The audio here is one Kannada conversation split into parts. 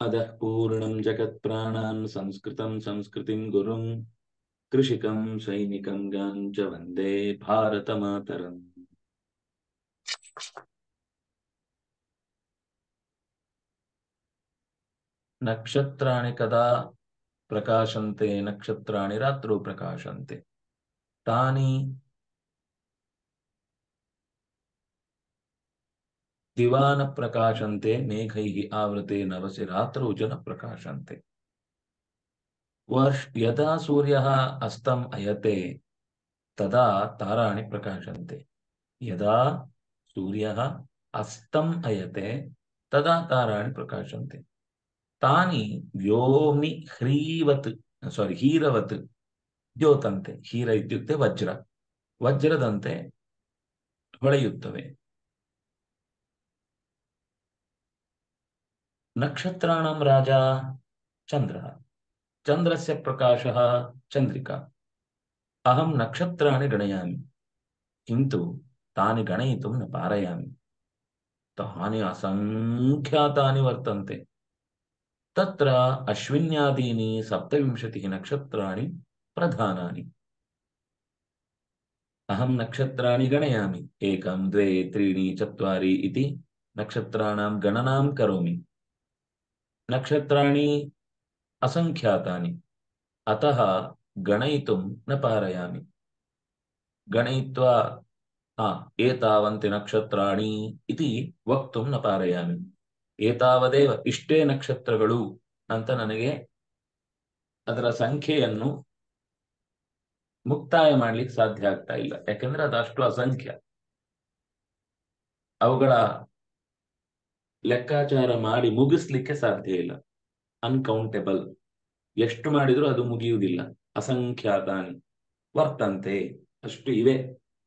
अदः पूर्णं जगत्प्राणान् संस्कृतं संस्कृतिं गुरुं कृषिकं सैनिकं गां च वन्दे भारतमातरम् नक्षत्राणि कदा प्रकाशन्ते नक्षत्राणि रात्रौ प्रकाशन्ते तानि दिवा न प्रकाशन्ते मेघैः आवृते नवसि रात्रौ च न प्रकाशन्ते वर्ष यदा सूर्यः अस्तम् अयते तदा ताराणि प्रकाशन्ते यदा सूर्यः अस्तम् अयते तदा ताराणि प्रकाशन्ते तानि व्योम्नि ह्रीवत् ಸಾರಿ ಹೀರವತ್ ದ್ಯೋತಂತೆ ಹೀರ ಇತ್ಯುಕ್ತೆ ವಜ್ರ ವಜ್ರದಂತೆ ಹೊಳೆಯುತ್ತವೆ ನಕ್ಷತ್ರಾಣಂ ರಾಜ ಚಂದ್ರ ಚಂದ್ರಸ್ಯ ಪ್ರಕಾಶಃ ಚಂದ್ರಿಕಾ ಅಹಂ ನಕ್ಷತ್ರಾಣಿ ಗಣಯಾಮಿ ಕಿಂತು ತಾನಿ ಗಣಯಿತುಂ ನ ಪಾರಯಾಮಿ ತಾನಿ ಅಸಂಖ್ಯಾತಾನಿ ವರ್ತಂತೆ ತತ್ರ ಅಶ್ವಿನ್ಯಾದೀನಿ ಸಪ್ತವಿಂಶತಿः ನಕ್ಷತ್ರಾಣಿ ಪ್ರಧಾನಾನಿ ಅಹಂ ನಕ್ಷತ್ರಾಣಿ ಗಣಯಾಮಿ ಏಕಂ ದ್ವೇ ತ್ರೀಣಿ ಚತ್ವಾರಿ ಇತಿ ನಕ್ಷತ್ರಾಣಾಂ ಗಣನಾಂ ಕರೋಮಿ ನಕ್ಷತ್ರಾಣಿ ಅಸಂಖ್ಯಾತಾನಿ ಅತಃ ಗಣಯಿತುಂ ನ ಪಾರಯಾಮಿ ಗಣಯಿತ್ವಾ ಆ ಏತಾವಂತಿ ನಕ್ಷತ್ರಾಣಿ ಇತಿ ವಕ್ತುಂ ನ ಪಾರಯಾಮಿ ಏತಾವದೇವ ಇಷ್ಟೇ ನಕ್ಷತ್ರಗಳು ಅಂತ ನನಗೆ ಅದರ ಸಂಖ್ಯೆಯನ್ನು ಮುಕ್ತಾಯ ಮಾಡ್ಲಿಕ್ಕೆ ಸಾಧ್ಯ ಆಗ್ತಾ ಇಲ್ಲ ಯಾಕಂದ್ರೆ ಅದಷ್ಟು ಅಸಂಖ್ಯ ಅವುಗಳ ಲೆಕ್ಕಾಚಾರ ಮಾಡಿ ಮುಗಿಸ್ಲಿಕ್ಕೆ ಸಾಧ್ಯ ಇಲ್ಲ ಅನ್ಕೌಂಟೆಬಲ್ ಎಷ್ಟು ಮಾಡಿದ್ರೂ ಅದು ಮುಗಿಯುವುದಿಲ್ಲ ಅಸಂಖ್ಯಾತಾನಿ ವರ್ತಂತೆ ಅಷ್ಟು ಇವೆ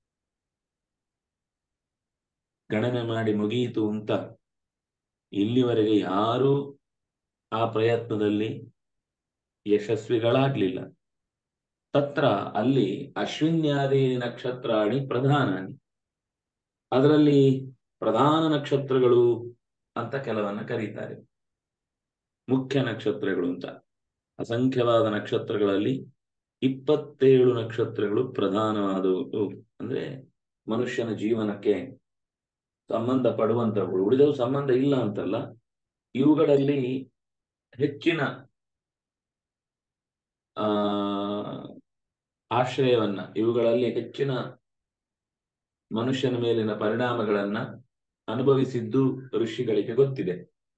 ಗಣನೆ ಮಾಡಿ ಮುಗಿಯಿತು ಅಂತ ಇಲ್ಲಿವರೆಗೆ ಯಾರೂ ಆ ಪ್ರಯತ್ನದಲ್ಲಿ ಯಶಸ್ವಿಗಳಾಗ್ಲಿಲ್ಲ ತತ್ರ ಅಲ್ಲಿ ಅಶ್ವಿನ್ಯಾದಿ ನಕ್ಷತ್ರಾಣಿ ಪ್ರಧಾನಾನಿ ಅದರಲ್ಲಿ ಪ್ರಧಾನ ನಕ್ಷತ್ರಗಳು ಅಂತ ಕೆಲವನ್ನ ಕರೀತಾರೆ ಮುಖ್ಯ ನಕ್ಷತ್ರಗಳು ಅಂತ ಅಸಂಖ್ಯವಾದ ನಕ್ಷತ್ರಗಳಲ್ಲಿ ಇಪ್ಪತ್ತೇಳು ನಕ್ಷತ್ರಗಳು ಪ್ರಧಾನವಾದವು ಅಂದ್ರೆ ಮನುಷ್ಯನ ಜೀವನಕ್ಕೆ ಸಂಬಂಧ ಪಡುವಂತವುಗಳು ಉಳಿದವು ಸಂಬಂಧ ಇಲ್ಲ ಅಂತಲ್ಲ ಇವುಗಳಲ್ಲಿ ಹೆಚ್ಚಿನ ಆ ಆಶ್ರಯವನ್ನ ಇವುಗಳಲ್ಲಿ ಹೆಚ್ಚಿನ ಮನುಷ್ಯನ ಮೇಲಿನ ಪರಿಣಾಮಗಳನ್ನ ಅನುಭವಿಸಿದ್ದು ಋಷಿಗಳಿಗೆ ಗೊತ್ತಿದೆ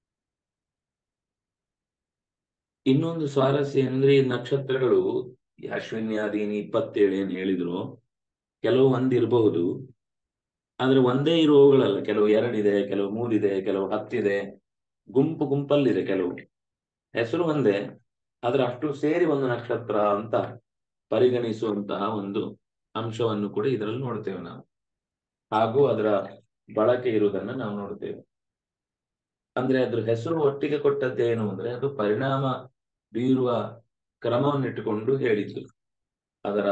ಇನ್ನೊಂದು ಸ್ವಾರಸ್ಯ ಅಂದ್ರೆ ಈ ನಕ್ಷತ್ರಗಳು ಅಶ್ವಿನ್ಯಾದೀನಿ ಇಪ್ಪತ್ತೇಳು ಏನ್ ಹೇಳಿದ್ರು ಕೆಲವು ಒಂದಿರಬಹುದು ಆದ್ರೆ ಒಂದೇ ಇರುವವುಗಳಲ್ಲ ಕೆಲವು ಎರಡಿದೆ ಕೆಲವು ಮೂರಿದೆ ಕೆಲವು ಹತ್ತಿದೆ ಗುಂಪು ಗುಂಪಲ್ಲಿದೆ ಕೆಲವು ಹೆಸರು ಒಂದೇ ಆದ್ರೆ ಅಷ್ಟು ಸೇರಿ ಒಂದು ನಕ್ಷತ್ರ ಅಂತ ಪರಿಗಣಿಸುವಂತಹ ಒಂದು ಅಂಶವನ್ನು ಕೂಡ ಇದರಲ್ಲಿ ನೋಡ್ತೇವೆ ನಾವು ಹಾಗೂ ಅದರ ಬಳಕೆ ಇರುವುದನ್ನು ನಾವು ನೋಡ್ತೇವೆ ಅಂದ್ರೆ ಅದ್ರ ಹೆಸರು ಒಟ್ಟಿಗೆ ಕೊಟ್ಟದ್ದೇನು ಅಂದ್ರೆ ಅದು ಪರಿಣಾಮ ಬೀರುವ ಕ್ರಮವನ್ನಿಟ್ಟುಕೊಂಡು ಹೇಳಿದ್ದು ಅದರ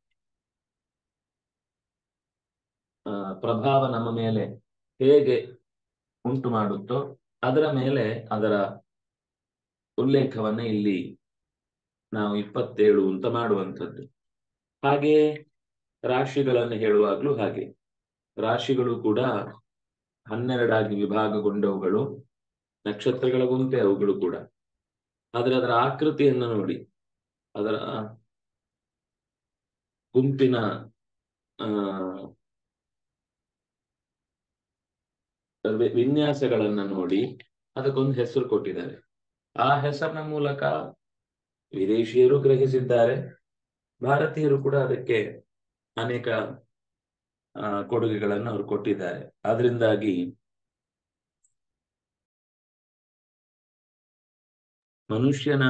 ಪ್ರಭಾವ ನಮ್ಮ ಮೇಲೆ ಹೇಗೆ ಉಂಟು ಮಾಡುತ್ತೋ ಅದರ ಮೇಲೆ ಅದರ ಉಲ್ಲೇಖವನ್ನ ಇಲ್ಲಿ ನಾವು ಇಪ್ಪತ್ತೇಳು ಅಂತ ಮಾಡುವಂಥದ್ದು ಹಾಗೆ ರಾಶಿಗಳನ್ನು ಹೇಳುವಾಗ್ಲೂ ಹಾಗೆ ರಾಶಿಗಳು ಕೂಡ ಹನ್ನೆರಡಾಗಿ ವಿಭಾಗಗೊಂಡವುಗಳು ನಕ್ಷತ್ರಗಳ ಗುಂಪೆ ಅವುಗಳು ಕೂಡ ಆದ್ರೆ ಅದರ ಆಕೃತಿಯನ್ನು ನೋಡಿ ಅದರ ಗುಂಪಿನ ಆ ವಿನ್ಯಾಸಗಳನ್ನ ನೋಡಿ ಅದಕ್ಕೊಂದು ಹೆಸರು ಕೊಟ್ಟಿದ್ದಾರೆ ಆ ಹೆಸರಿನ ಮೂಲಕ ವಿದೇಶಿಯರು ಗ್ರಹಿಸಿದ್ದಾರೆ ಭಾರತೀಯರು ಕೂಡ ಅದಕ್ಕೆ ಅನೇಕ ಕೊಡುಗೆಗಳನ್ನು ಅವರು ಕೊಟ್ಟಿದ್ದಾರೆ ಆದ್ರಿಂದಾಗಿ ಮನುಷ್ಯನ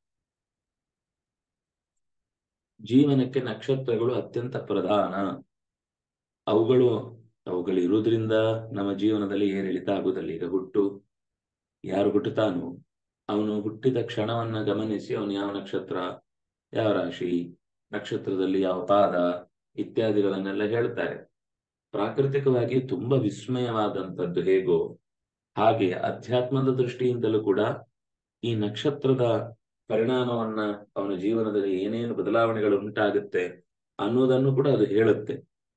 ಜೀವನಕ್ಕೆ ನಕ್ಷತ್ರಗಳು ಅತ್ಯಂತ ಪ್ರಧಾನ ಅವುಗಳು ಅವುಗಳು ಇರುವುದರಿಂದ ನಮ್ಮ ಜೀವನದಲ್ಲಿ ಏರಿಳಿತ ಆಗುವುದಿಲ್ಲ ಈಗ ಹುಟ್ಟು ಯಾರು ಹುಟ್ಟುತ್ತಾನೋ ಅವನು ಹುಟ್ಟಿದ ಕ್ಷಣವನ್ನ ಗಮನಿಸಿ ಅವನು ಯಾವ ನಕ್ಷತ್ರ ಯಾವ ರಾಶಿ ನಕ್ಷತ್ರದಲ್ಲಿ ಯಾವ ಪಾದ ಇತ್ಯಾದಿಗಳನ್ನೆಲ್ಲ ಹೇಳ್ತಾರೆ ಪ್ರಾಕೃತಿಕವಾಗಿ ತುಂಬಾ ವಿಸ್ಮಯವಾದಂಥದ್ದು ಹೇಗೋ ಹಾಗೆ ಅಧ್ಯಾತ್ಮದ ದೃಷ್ಟಿಯಿಂದಲೂ ಕೂಡ ಈ ನಕ್ಷತ್ರದ ಪರಿಣಾಮವನ್ನ ಅವನ ಜೀವನದಲ್ಲಿ ಏನೇನು ಬದಲಾವಣೆಗಳು ಉಂಟಾಗುತ್ತೆ ಅನ್ನೋದನ್ನು ಕೂಡ ಅದು ಹೇಳುತ್ತೆ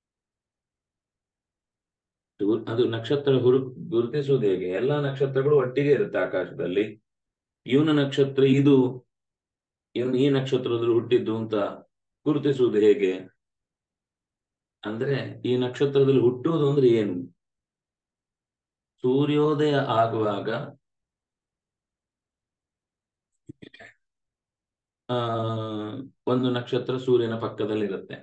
ಅದು- ಅದು ನಕ್ಷತ್ರ ಹುರು ಗುರುತಿಸುವುದು ಹೇಗೆ ಎಲ್ಲಾ ನಕ್ಷತ್ರಗಳು ಒಟ್ಟಿಗೆ ಇರುತ್ತೆ ಆಕಾಶದಲ್ಲಿ ಇವನ ನಕ್ಷತ್ರ ಇದು ಇವನು ಈ ನಕ್ಷತ್ರದಲ್ಲಿ ಹುಟ್ಟಿದ್ದು ಅಂತ ಗುರುತಿಸುವುದು ಹೇಗೆ ಅಂದ್ರೆ ಈ ನಕ್ಷತ್ರದಲ್ಲಿ ಹುಟ್ಟುವುದು ಅಂದ್ರೆ ಏನು ಸೂರ್ಯೋದಯ ಆಗುವಾಗ ಆ ಒಂದು ನಕ್ಷತ್ರ ಸೂರ್ಯನ ಪಕ್ಕದಲ್ಲಿರುತ್ತೆ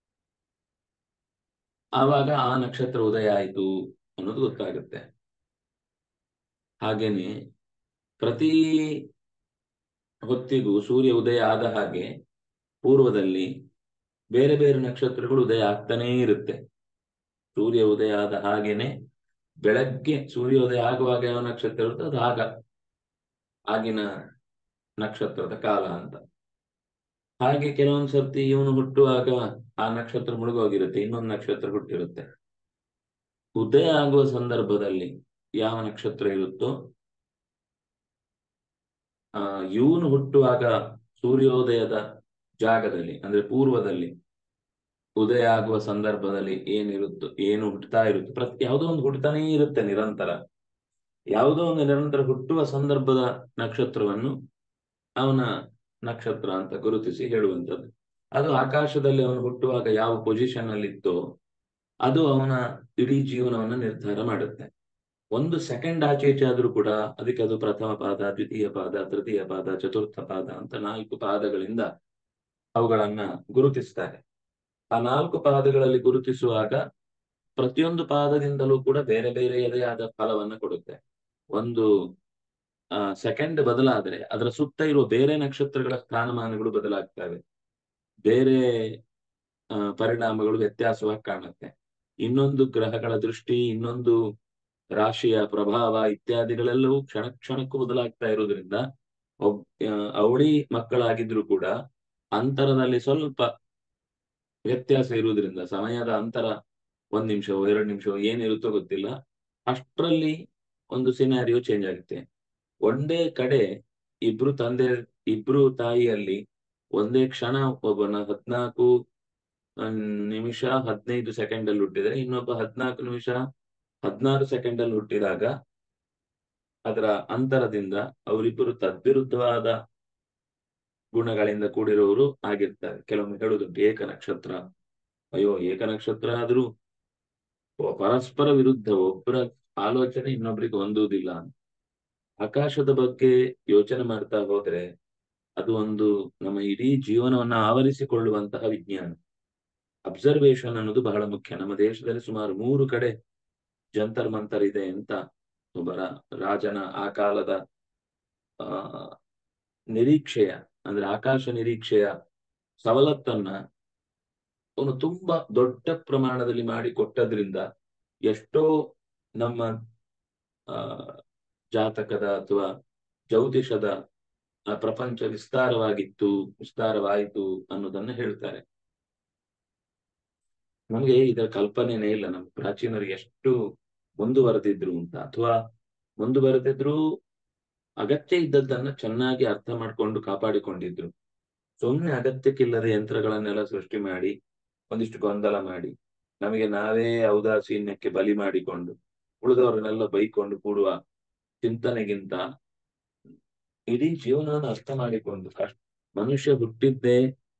ಆವಾಗ ಆ ನಕ್ಷತ್ರ ಉದಯ ಆಯಿತು ಅನ್ನೋದು ಗೊತ್ತಾಗುತ್ತೆ ಹಾಗೇನೆ ಪ್ರತಿ ಹೊತ್ತಿಗೂ ಸೂರ್ಯ ಉದಯ ಆದ ಹಾಗೆ ಪೂರ್ವದಲ್ಲಿ ಬೇರೆ ಬೇರೆ ನಕ್ಷತ್ರಗಳು ಉದಯ ಆಗ್ತಾನೇ ಇರುತ್ತೆ ಸೂರ್ಯ ಉದಯ ಆದ ಹಾಗೇನೆ ಬೆಳಗ್ಗೆ ಸೂರ್ಯೋದಯ ಆಗುವಾಗ ಯಾವ ನಕ್ಷತ್ರ ಇರುತ್ತೆ ಅದು ಆಗ ಆಗಿನ ನಕ್ಷತ್ರದ ಕಾಲ ಅಂತ ಹಾಗೆ ಕೆಲವೊಂದ್ ಸರ್ತಿ ಇವನು ಹುಟ್ಟುವಾಗ ಆ ನಕ್ಷತ್ರ ಮುಳುಗೋಗಿರುತ್ತೆ ಇನ್ನೊಂದು ನಕ್ಷತ್ರ ಹುಟ್ಟಿರುತ್ತೆ ಉದಯ ಆಗುವ ಸಂದರ್ಭದಲ್ಲಿ ಯಾವ ನಕ್ಷತ್ರ ಇರುತ್ತೋ ಆ ಇವನು ಹುಟ್ಟುವಾಗ ಸೂರ್ಯೋದಯದ ಜಾಗದಲ್ಲಿ ಅಂದ್ರೆ ಪೂರ್ವದಲ್ಲಿ ಉದಯ ಆಗುವ ಸಂದರ್ಭದಲ್ಲಿ ಏನಿರುತ್ತೋ ಏನು ಹುಟ್ಟುತ್ತಾ ಇರುತ್ತೆ ಪ್ರತಿ ಯಾವುದೋ ಒಂದು ಹುಟ್ಟುತ್ತಾನೇ ಇರುತ್ತೆ ನಿರಂತರ ಯಾವುದೋ ಒಂದು ನಿರಂತರ ಹುಟ್ಟುವ ಸಂದರ್ಭದ ನಕ್ಷತ್ರವನ್ನು ಅವನ ನಕ್ಷತ್ರ ಅಂತ ಗುರುತಿಸಿ ಹೇಳುವಂಥದ್ದು ಅದು ಆಕಾಶದಲ್ಲಿ ಅವನು ಹುಟ್ಟುವಾಗ ಯಾವ ಪೊಸಿಷನ್ ಅಲ್ಲಿ ಇತ್ತೋ ಅದು ಅವನ ಇಡೀ ಜೀವನವನ್ನು ನಿರ್ಧಾರ ಮಾಡುತ್ತೆ ಒಂದು ಸೆಕೆಂಡ್ ಆಚೆ ಈಚೆ ಆದ್ರೂ ಕೂಡ ಅದಕ್ಕೆ ಅದು ಪ್ರಥಮ ಪಾದ ದ್ವಿತೀಯ ಪಾದ ತೃತೀಯ ಪಾದ ಚತುರ್ಥ ಪಾದ ಅಂತ ನಾಲ್ಕು ಪಾದಗಳಿಂದ ಅವುಗಳನ್ನ ಗುರುತಿಸ್ತಾರೆ ಆ ನಾಲ್ಕು ಪಾದಗಳಲ್ಲಿ ಗುರುತಿಸುವಾಗ ಪ್ರತಿಯೊಂದು ಪಾದದಿಂದಲೂ ಕೂಡ ಬೇರೆ ಬೇರೆಯದೇ ಆದ ಫಲವನ್ನ ಕೊಡುತ್ತೆ ಒಂದು ಆ ಸೆಕೆಂಡ್ ಬದಲಾದ್ರೆ ಅದರ ಸುತ್ತ ಇರುವ ಬೇರೆ ನಕ್ಷತ್ರಗಳ ಸ್ಥಾನಮಾನಗಳು ಬದಲಾಗ್ತವೆ ಬೇರೆ ಆ, ಪರಿಣಾಮಗಳು ವ್ಯತ್ಯಾಸವಾಗಿ ಕಾಣುತ್ತೆ ಇನ್ನೊಂದು ಗ್ರಹಗಳ ದೃಷ್ಟಿ ಇನ್ನೊಂದು ರಾಶಿಯ ಪ್ರಭಾವ ಇತ್ಯಾದಿಗಳೆಲ್ಲವೂ ಕ್ಷಣ ಕ್ಷಣಕ್ಕೂ ಬದಲಾಗ್ತಾ ಇರೋದ್ರಿಂದ ಒಬ್ ಆ, ಅವಳಿ ಮಕ್ಕಳಾಗಿದ್ರು ಕೂಡ ಅಂತರದಲ್ಲಿ ಸ್ವಲ್ಪ ವ್ಯತ್ಯಾಸ ಇರುವುದರಿಂದ ಸಮಯದ ಅಂತರ ಒಂದ್ ನಿಮಿಷವೋ ಎರಡು ನಿಮಿಷವೋ ಏನಿರುತ್ತೋ ಗೊತ್ತಿಲ್ಲ ಅಷ್ಟರಲ್ಲಿ ಒಂದು ಸಿನಾರಿಯೋ ಚೇಂಜ್ ಆಗುತ್ತೆ ಒಂದೇ ಕಡೆ ಇಬ್ರು ತಂದೆ ಇಬ್ರು ತಾಯಿಯಲ್ಲಿ ಒಂದೇ ಕ್ಷಣ ಒಬ್ಬನ ಹದ್ನಾಲ್ಕು ಆ, ನಿಮಿಷ ಹದಿನೈದು ಸೆಕೆಂಡ್ ಅಲ್ಲಿ ಹುಟ್ಟಿದ್ರೆ ಇನ್ನೊಬ್ಬ ಹದ್ನಾಲ್ಕು ನಿಮಿಷ ಹದಿನಾರು ಸೆಕೆಂಡ್ ಅಲ್ಲಿ ಹುಟ್ಟಿದಾಗ ಅದರ ಅಂತರದಿಂದ ಅವರಿಬ್ಬರು ತದ್ವಿರುದ್ಧವಾದ ಗುಣಗಳಿಂದ ಕೂಡಿರುವವರು ಆಗಿರ್ತಾರೆ ಕೆಲವೊಮ್ಮೆ ಹೇಳುದುಂಟು ಏಕ ನಕ್ಷತ್ರ ಅಯ್ಯೋ ಏಕ ನಕ್ಷತ್ರ ಆದ್ರೂ ಒ- ಪರಸ್ಪರ ವಿರುದ್ಧ ಒಬ್ಬರ ಆಲೋಚನೆ ಇನ್ನೊಬ್ರಿಗೆ ಹೊಂದುವುದಿಲ್ಲ ಅಂತ ಆಕಾಶದ ಬಗ್ಗೆ ಯೋಚನೆ ಮಾಡ್ತಾ ಹೋದ್ರೆ ಅದು ಒಂದು ನಮ್ಮ ಇಡೀ ಜೀವನವನ್ನ ಆವರಿಸಿಕೊಳ್ಳುವಂತಹ ವಿಜ್ಞಾನ ಅಬ್ಸರ್ವೇಷನ್ ಅನ್ನೋದು ಬಹಳ ಮುಖ್ಯ ನಮ್ಮ ದೇಶದಲ್ಲಿ ಸುಮಾರು ಮೂರು ಕಡೆ ಜಂತರ್ ಮಂತರ್ ಇದೆ ಅಂತ ಒಬ್ಬ ರಾ- ರಾಜನ ಆ ಕಾಲದ ಆ ನಿರೀಕ್ಷೆಯ ಅಂದ್ರೆ ಆಕಾಶ ನಿರೀಕ್ಷೆಯ ಸವಲತ್ತನ್ನ ಅವನು ತುಂಬಾ ದೊಡ್ಡ ಪ್ರಮಾಣದಲ್ಲಿ ಮಾಡಿ ಕೊಟ್ಟದ್ರಿಂದ ಎಷ್ಟೋ ನಮ್ಮ ಆ ಜಾತಕದ ಅಥವಾ ಜ್ಯೋತಿಷದ ಆ ಪ್ರಪಂಚ ವಿಸ್ತಾರವಾಗಿತ್ತು ವಿಸ್ತಾರವಾಯಿತು ಅನ್ನೋದನ್ನ ಹೇಳ್ತಾರೆ ನಮ್ಗೆ ಇದರ ಕಲ್ಪನೆನೇ ಇಲ್ಲ ನಮ್ಮ ಪ್ರಾಚೀನರು ಎಷ್ಟು ಮುಂದುವರೆದಿದ್ರು ಅಂತ ಅಥವಾ ಮುಂದುವರೆದಿದ್ರು ಅಗತ್ಯ ಇದ್ದದ್ದನ್ನ ಚೆನ್ನಾಗಿ ಅರ್ಥ ಮಾಡ್ಕೊಂಡು ಕಾಪಾಡಿಕೊಂಡಿದ್ರು ಸುಮ್ಮನೆ ಅಗತ್ಯಕ್ಕಿಲ್ಲದ ಯಂತ್ರಗಳನ್ನೆಲ್ಲ ಸೃಷ್ಟಿ ಮಾಡಿ ಒಂದಿಷ್ಟು ಗೊಂದಲ ಮಾಡಿ ನಮಗೆ ನಾವೇ ಔದಾಸೀನ್ಯಕ್ಕೆ ಬಲಿ ಮಾಡಿಕೊಂಡು ಉಳಿದವರನ್ನೆಲ್ಲ ಬೈಕೊಂಡು ಕೂಡುವ ಚಿಂತನೆಗಿಂತ ಇಡೀ ಜೀವನವನ್ನು ಅರ್ಥ ಮಾಡಿಕೊಂಡು ಕಷ್ಟ ಮನುಷ್ಯ ಹುಟ್ಟಿದ್ದೇ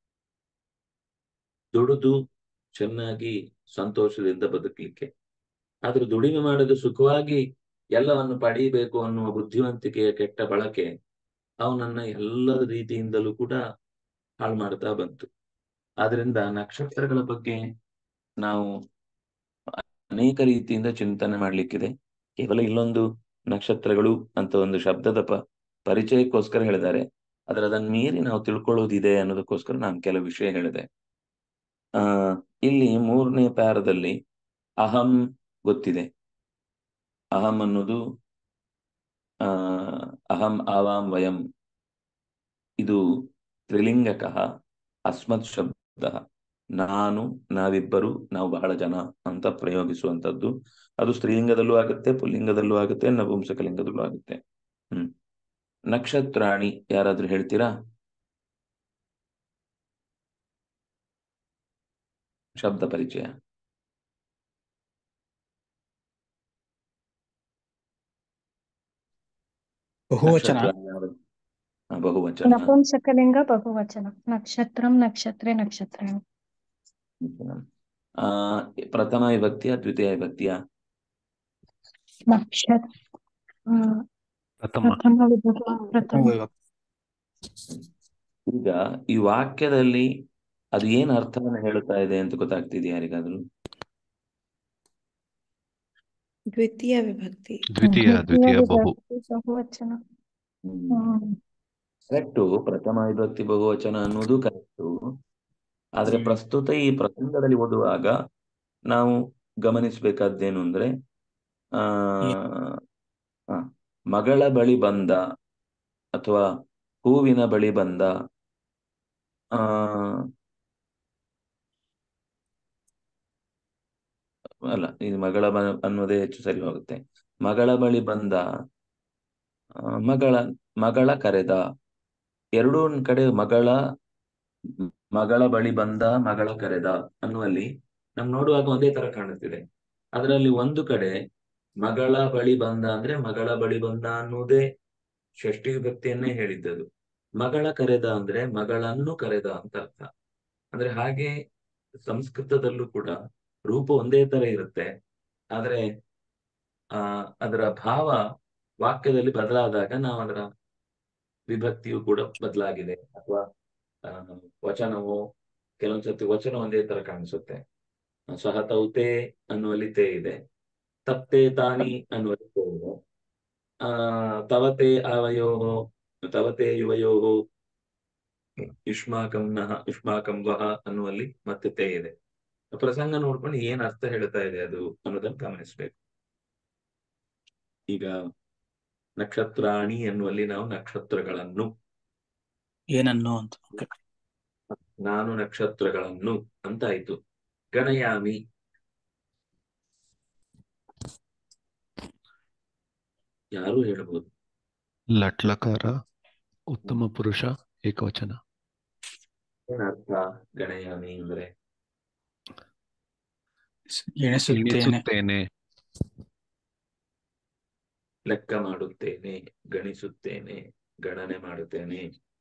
ದುಡಿದು ಚೆನ್ನಾಗಿ ಸಂತೋಷದಿಂದ ಬದುಕಲಿಕ್ಕೆ ಆದ್ರೆ ದುಡಿಮೆ ಮಾಡದೆ ಸುಖವಾಗಿ ಎಲ್ಲವನ್ನು ಪಡೀಬೇಕು ಅನ್ನುವ ಬುದ್ಧಿವಂತಿಕೆಯ ಕೆಟ್ಟ ಬಳಕೆ ಅವನನ್ನ ಎಲ್ಲ ರೀತಿಯಿಂದಲೂ ಕೂಡ ಹಾಳು ಮಾಡ್ತಾ ಬಂತು ಆದ್ರಿಂದ ನಕ್ಷತ್ರಗಳ ಬಗ್ಗೆ ನಾವು ಅನೇಕ ರೀತಿಯಿಂದ ಚಿಂತನೆ ಮಾಡ್ಲಿಕ್ಕಿದೆ ಕೇವಲ ಇಲ್ಲೊಂದು ನಕ್ಷತ್ರಗಳು ಅಂತ ಒಂದು ಶಬ್ದದ ಪ ಪರಿಚಯಕ್ಕೋಸ್ಕರ ಹೇಳಿದ್ದಾರೆ ಆದ್ರೆ ಅದನ್ನ ಮೀರಿ ನಾವು ತಿಳ್ಕೊಳ್ಳೋದಿದೆ ಅನ್ನೋದಕ್ಕೋಸ್ಕರ ನಾನು ಕೆಲವು ವಿಷಯ ಹೇಳಿದೆ ಆ ಇಲ್ಲಿ ಮೂರನೇ ಪ್ಯಾರದಲ್ಲಿ ಅಹಂ ಗೊತ್ತಿದೆ ಅಹಂ ಅನ್ನೋದು ಆ ಅಹಂ ಆವಾಂ ವಯಂ ಇದು ತ್ರಿಲಿಂಗಕಃ ಅಸ್ಮತ್ ಶಬ್ದ ನಾನು ನಾವಿಬ್ಬರು ನಾವು ಬಹಳ ಜನ ಅಂತ ಪ್ರಯೋಗಿಸುವಂತದ್ದು ಅದು ಸ್ತ್ರೀಲಿಂಗದಲ್ಲೂ ಆಗುತ್ತೆ ಪುಲ್ಲಿಂಗದಲ್ಲೂ ಆಗುತ್ತೆ ನಪುಂಸಕಲಿಂಗದಲ್ಲೂ ಆಗುತ್ತೆ ಹ್ಮ್ ನಕ್ಷತ್ರಾಣಿ ಯಾರಾದ್ರೂ ಹೇಳ್ತೀರಾ ಶಬ್ದ ಪರಿಚಯ ಬಹುವಚನ ನಕ್ಷತ್ರ ಯಾವುದು? ಹಾ, ಬಹುವಚನ ನಪುಂಸಕಲಿಂಗ ಬಹುವಚನ ನಕ್ಷತ್ರಂ ನಕ್ಷತ್ರೇ ನಕ್ಷತ್ರ ಆ ಪ್ರಥಮ ವಿಭಕ್ತಿಯ ದ್ವಿತೀಯ ವಿಭಕ್ತಿಯ ನಕ್ಷತ್ರ ಆ, ಪ್ರಥಮ ಪ್ರಥಮ ವಿಭಕ್ತಿ ಪ್ರಥಮ ವಿಭಕ್ತಿ. ಈಗ ಈ ವಾಕ್ಯದಲ್ಲಿ ಅದು ಏನ್ ಅರ್ಥವನ್ನು ಹೇಳುತ್ತಾ ಇದೆ ಅಂತ ಗೊತ್ತಾಗ್ತಿದೆಯಾ ಯಾರಿಗಾದ್ರೂ ದ್ವಿತೀಯ ವಿಭಕ್ತಿ ದ್ವಿತೀಯ ದ್ವಿತೀಯ ಬಹು ವಿಭಕ್ತಿ ಬಹುವಚನ ಹ್ಮ್ ಹ್ಮ್. ಕರೆಕ್ಟು ಪ್ರಥಮ ವಿಭಕ್ತಿ ಬಹುವಚನ ಅನ್ನೋದು ಕರೆಕ್ಟು ಆದ್ರೆ ಹ್ಮ್. ಪ್ರಸ್ತುತ ಈ ಪ್ರಸಂಗದಲ್ಲಿ ಓದುವಾಗ ನಾವು ಗಮನಿಸಬೇಕಾದ್ದೇನು ಅಂದ್ರೆ ಆ ಆ, ಮಗಳ ಬಳಿ ಬಂದ ಅಥವಾ ಹೂವಿನ ಬಳಿ ಬಂದ ಆ ಅಲ್ಲ ಇದು ಮಗಳ ಬ ಅನ್ನೋದೇ ಹೆಚ್ಚು ಸರಿ ಹೋಗುತ್ತೆ ಮಗಳ ಬಳಿ ಬಂದ ಆ, ಮಗಳ ಮಗಳ ಕರೆದ ಎರಡೂ ಒಂದ್ ಕಡೆ ಮಗಳ ಮಗಳ ಬಳಿ ಬಂದ ಮಗಳ ಕರೆದ ಅನ್ನುವಲ್ಲಿ ನಮ್ ನೋಡುವಾಗ ಒಂದೇ ತರ ಕಾಣುತ್ತಿದೆ ಅದರಲ್ಲಿ ಒಂದು ಕಡೆ ಮಗಳ ಬಳಿ ಬಂದ ಅಂದ್ರೆ ಮಗಳ ಬಳಿ ಬಂದ ಅನ್ನುವುದೇ ಷಷ್ಠಿ ವಿಭಕ್ತಿಯನ್ನೇ ಹೇಳಿದ್ದದು ಮಗಳ ಕರೆದ ಅಂದ್ರೆ ಮಗಳನ್ನು ಕರೆದ ಅಂತ ಅರ್ಥ ಅಂದ್ರೆ ಹಾಗೆ ಸಂಸ್ಕೃತದಲ್ಲೂ ಕೂಡ ರೂಪ ಒಂದೇ ತರ ಇರುತ್ತೆ ಆದ್ರೆ ಆ ಅದರ ಭಾವ ವಾಕ್ಯದಲ್ಲಿ ಬದಲಾದಾಗ ನಾವು ಅದರ ವಿಭಕ್ತಿಯು ಕೂಡ ಬದಲಾಗಿದೆ ಅಥವಾ ಆ, ವಚನವು ಕೆಲವೊಂದ್ಸತಿ ವಚನ ಒಂದೇ ತರ ಕಾಣಿಸುತ್ತೆ ಸಹ ತೌತೆ ಅನ್ನುವಲ್ಲಿ ತೇ ಇದೆ ತಪ್ತೆ ತಾನಿ ಅನ್ನುವಲ್ಲಿ ತೇ ಇದೆ ಆ ತವತೆ ಅವಯೋ ತವತೆ ಯುವಯೋ ಯುಷ್ಮಾಕಂ ನಹ ಯುಷ್ಮಾಕಂ ವಹ ಅನ್ನುವಲ್ಲಿ ಮತ್ತೆ ತೇ ಇದೆ ಪ್ರಸಂಗ ನೋಡ್ಕೊಂಡು ಏನ್ ಅರ್ಥ ಹೇಳ್ತಾ ಇದೆ ಅದು ಅನ್ನೋದನ್ನ ಗಮನಿಸ್ಬೇಕು ಈಗ ನಕ್ಷತ್ರಾಣಿ ಎನ್ನುವಲ್ಲಿ ನಾವು ನಕ್ಷತ್ರಗಳನ್ನು ಏನನ್ನು ಅಂತ Okay. ನಾನು ನಕ್ಷತ್ರಗಳನ್ನು ಅಂತ ಆಯ್ತು ಗಣಯಾಮಿ ಯಾರು ಹೇಳ್ಬೋದು ಲಟ್ಲಕಾರ ಉತ್ತಮ ಪುರುಷ ಏಕವಚನ ಏನರ್ಥ ಗಣಯಾಮಿ ಅಂದ್ರೆ ಎಣಿಸುತ್ತೇನೆ ಎಣಿಸುತ್ತೇನೆ ಲೆಕ್ಕ ಮಾಡುತ್ತೇನೆ ಗಣಿಸುತ್ತೇನೆ ಗಣನೆ ಮಾಡುತ್ತೇನೆ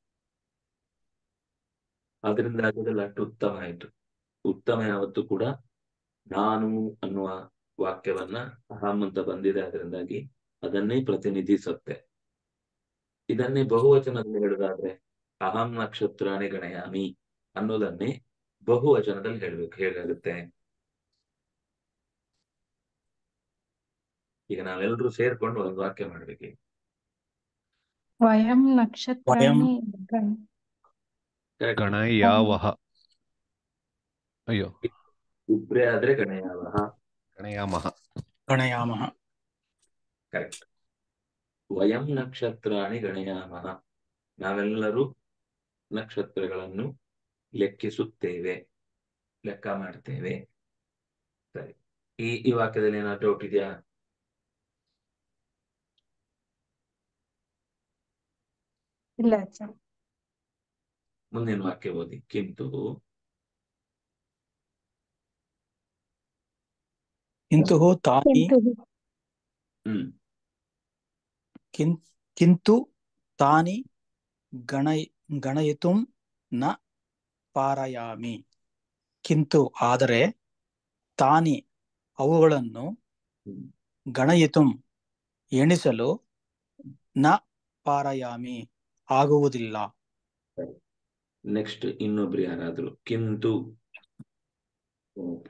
ಆದ್ರಿಂದ ಅದೆಲ್ಲ ಅಷ್ಟು ಉತ್ತಮ ಆಯ್ತು ಉತ್ತಮ ಯಾವತ್ತು ಕೂಡ ನಾನು ಅನ್ನುವ ವಾಕ್ಯವನ್ನ ಅಹಂ ಅಂತ ಬಂದಿದೆ ಅದರಿಂದಾಗಿ ಅದನ್ನೇ ಪ್ರತಿನಿಧಿಸುತ್ತೆ ಇದನ್ನೇ ಬಹುವಚನದಲ್ಲಿ ಹೇಳುದಾದ್ರೆ ಅಹಂ ನಕ್ಷತ್ರಾಣಿ ಗಣಯಾಮಿ ಅನ್ನೋದನ್ನೇ ಬಹುವಚನದಲ್ಲಿ ಹೇಳ್ಬೇಕು ಹೇಗಾಗುತ್ತೆ ಈಗ ನಾವೆಲ್ಲರೂ ಸೇರ್ಕೊಂಡು ಒಂದು ವಾಕ್ಯ ಮಾಡ್ಬೇಕು ಈಗ. ವಯಂ ನಕ್ಷತ್ರಾಣಿ ಗಣ- Correct. ಗಣಯಾವಹ ಅಯ್ಯೋ ಇಬ್ರೇ ಆದ್ರೆ ಗಣಯಾವಹ ಗಣಯಾಮಹ ಗಣಯಾಮಃ ಕರೆಕ್ಟ್ ವಯಂ ನಕ್ಷತ್ರಾಣಿ ಗಣಯಾಮಹ ನಾವೆಲ್ಲರೂ ನಕ್ಷತ್ರಗಳನ್ನು ಲೆಕ್ಕಿಸುತ್ತೇವೆ ಲೆಕ್ಕ ಮಾಡ್ತೇವೆ ಸರಿ ಈ ಈ ವಾಕ್ಯದಲ್ಲಿ ಏನಾದ್ರು ಡೌಟ್ ಇದೆಯಾ ಇಲ್ಲ ಆಚಾರ್ಯ ಮುಂದಿನ ವಾಕ್ಯ ಓದಿ ಕಿಂತು ಕಿಂತು ತಾನಿ ಕಿಂತು ಹ್ಮ್ ಕಿನ್ ಕಿಂತು ತಾನಿ ಗಣಯ ಗಣಯಿತುಂ ನ ಪಾರಯಾಮಿ ಕಿಂತು ಆದರೆ ತಾನಿ ಅವುಗಳನ್ನು ಹ್ಮ್. ಗಣಯಿತುಂ ಎಣಿಸಲು ನ ಪಾರಯಾಮಿ ಆಗುವುದಿಲ್ಲ ನೆಕ್ಸ್ಟ್ ಇನ್ನೊಬ್ರು ಯಾರಾದ್ರು ಕಿಂತು ಅಂತ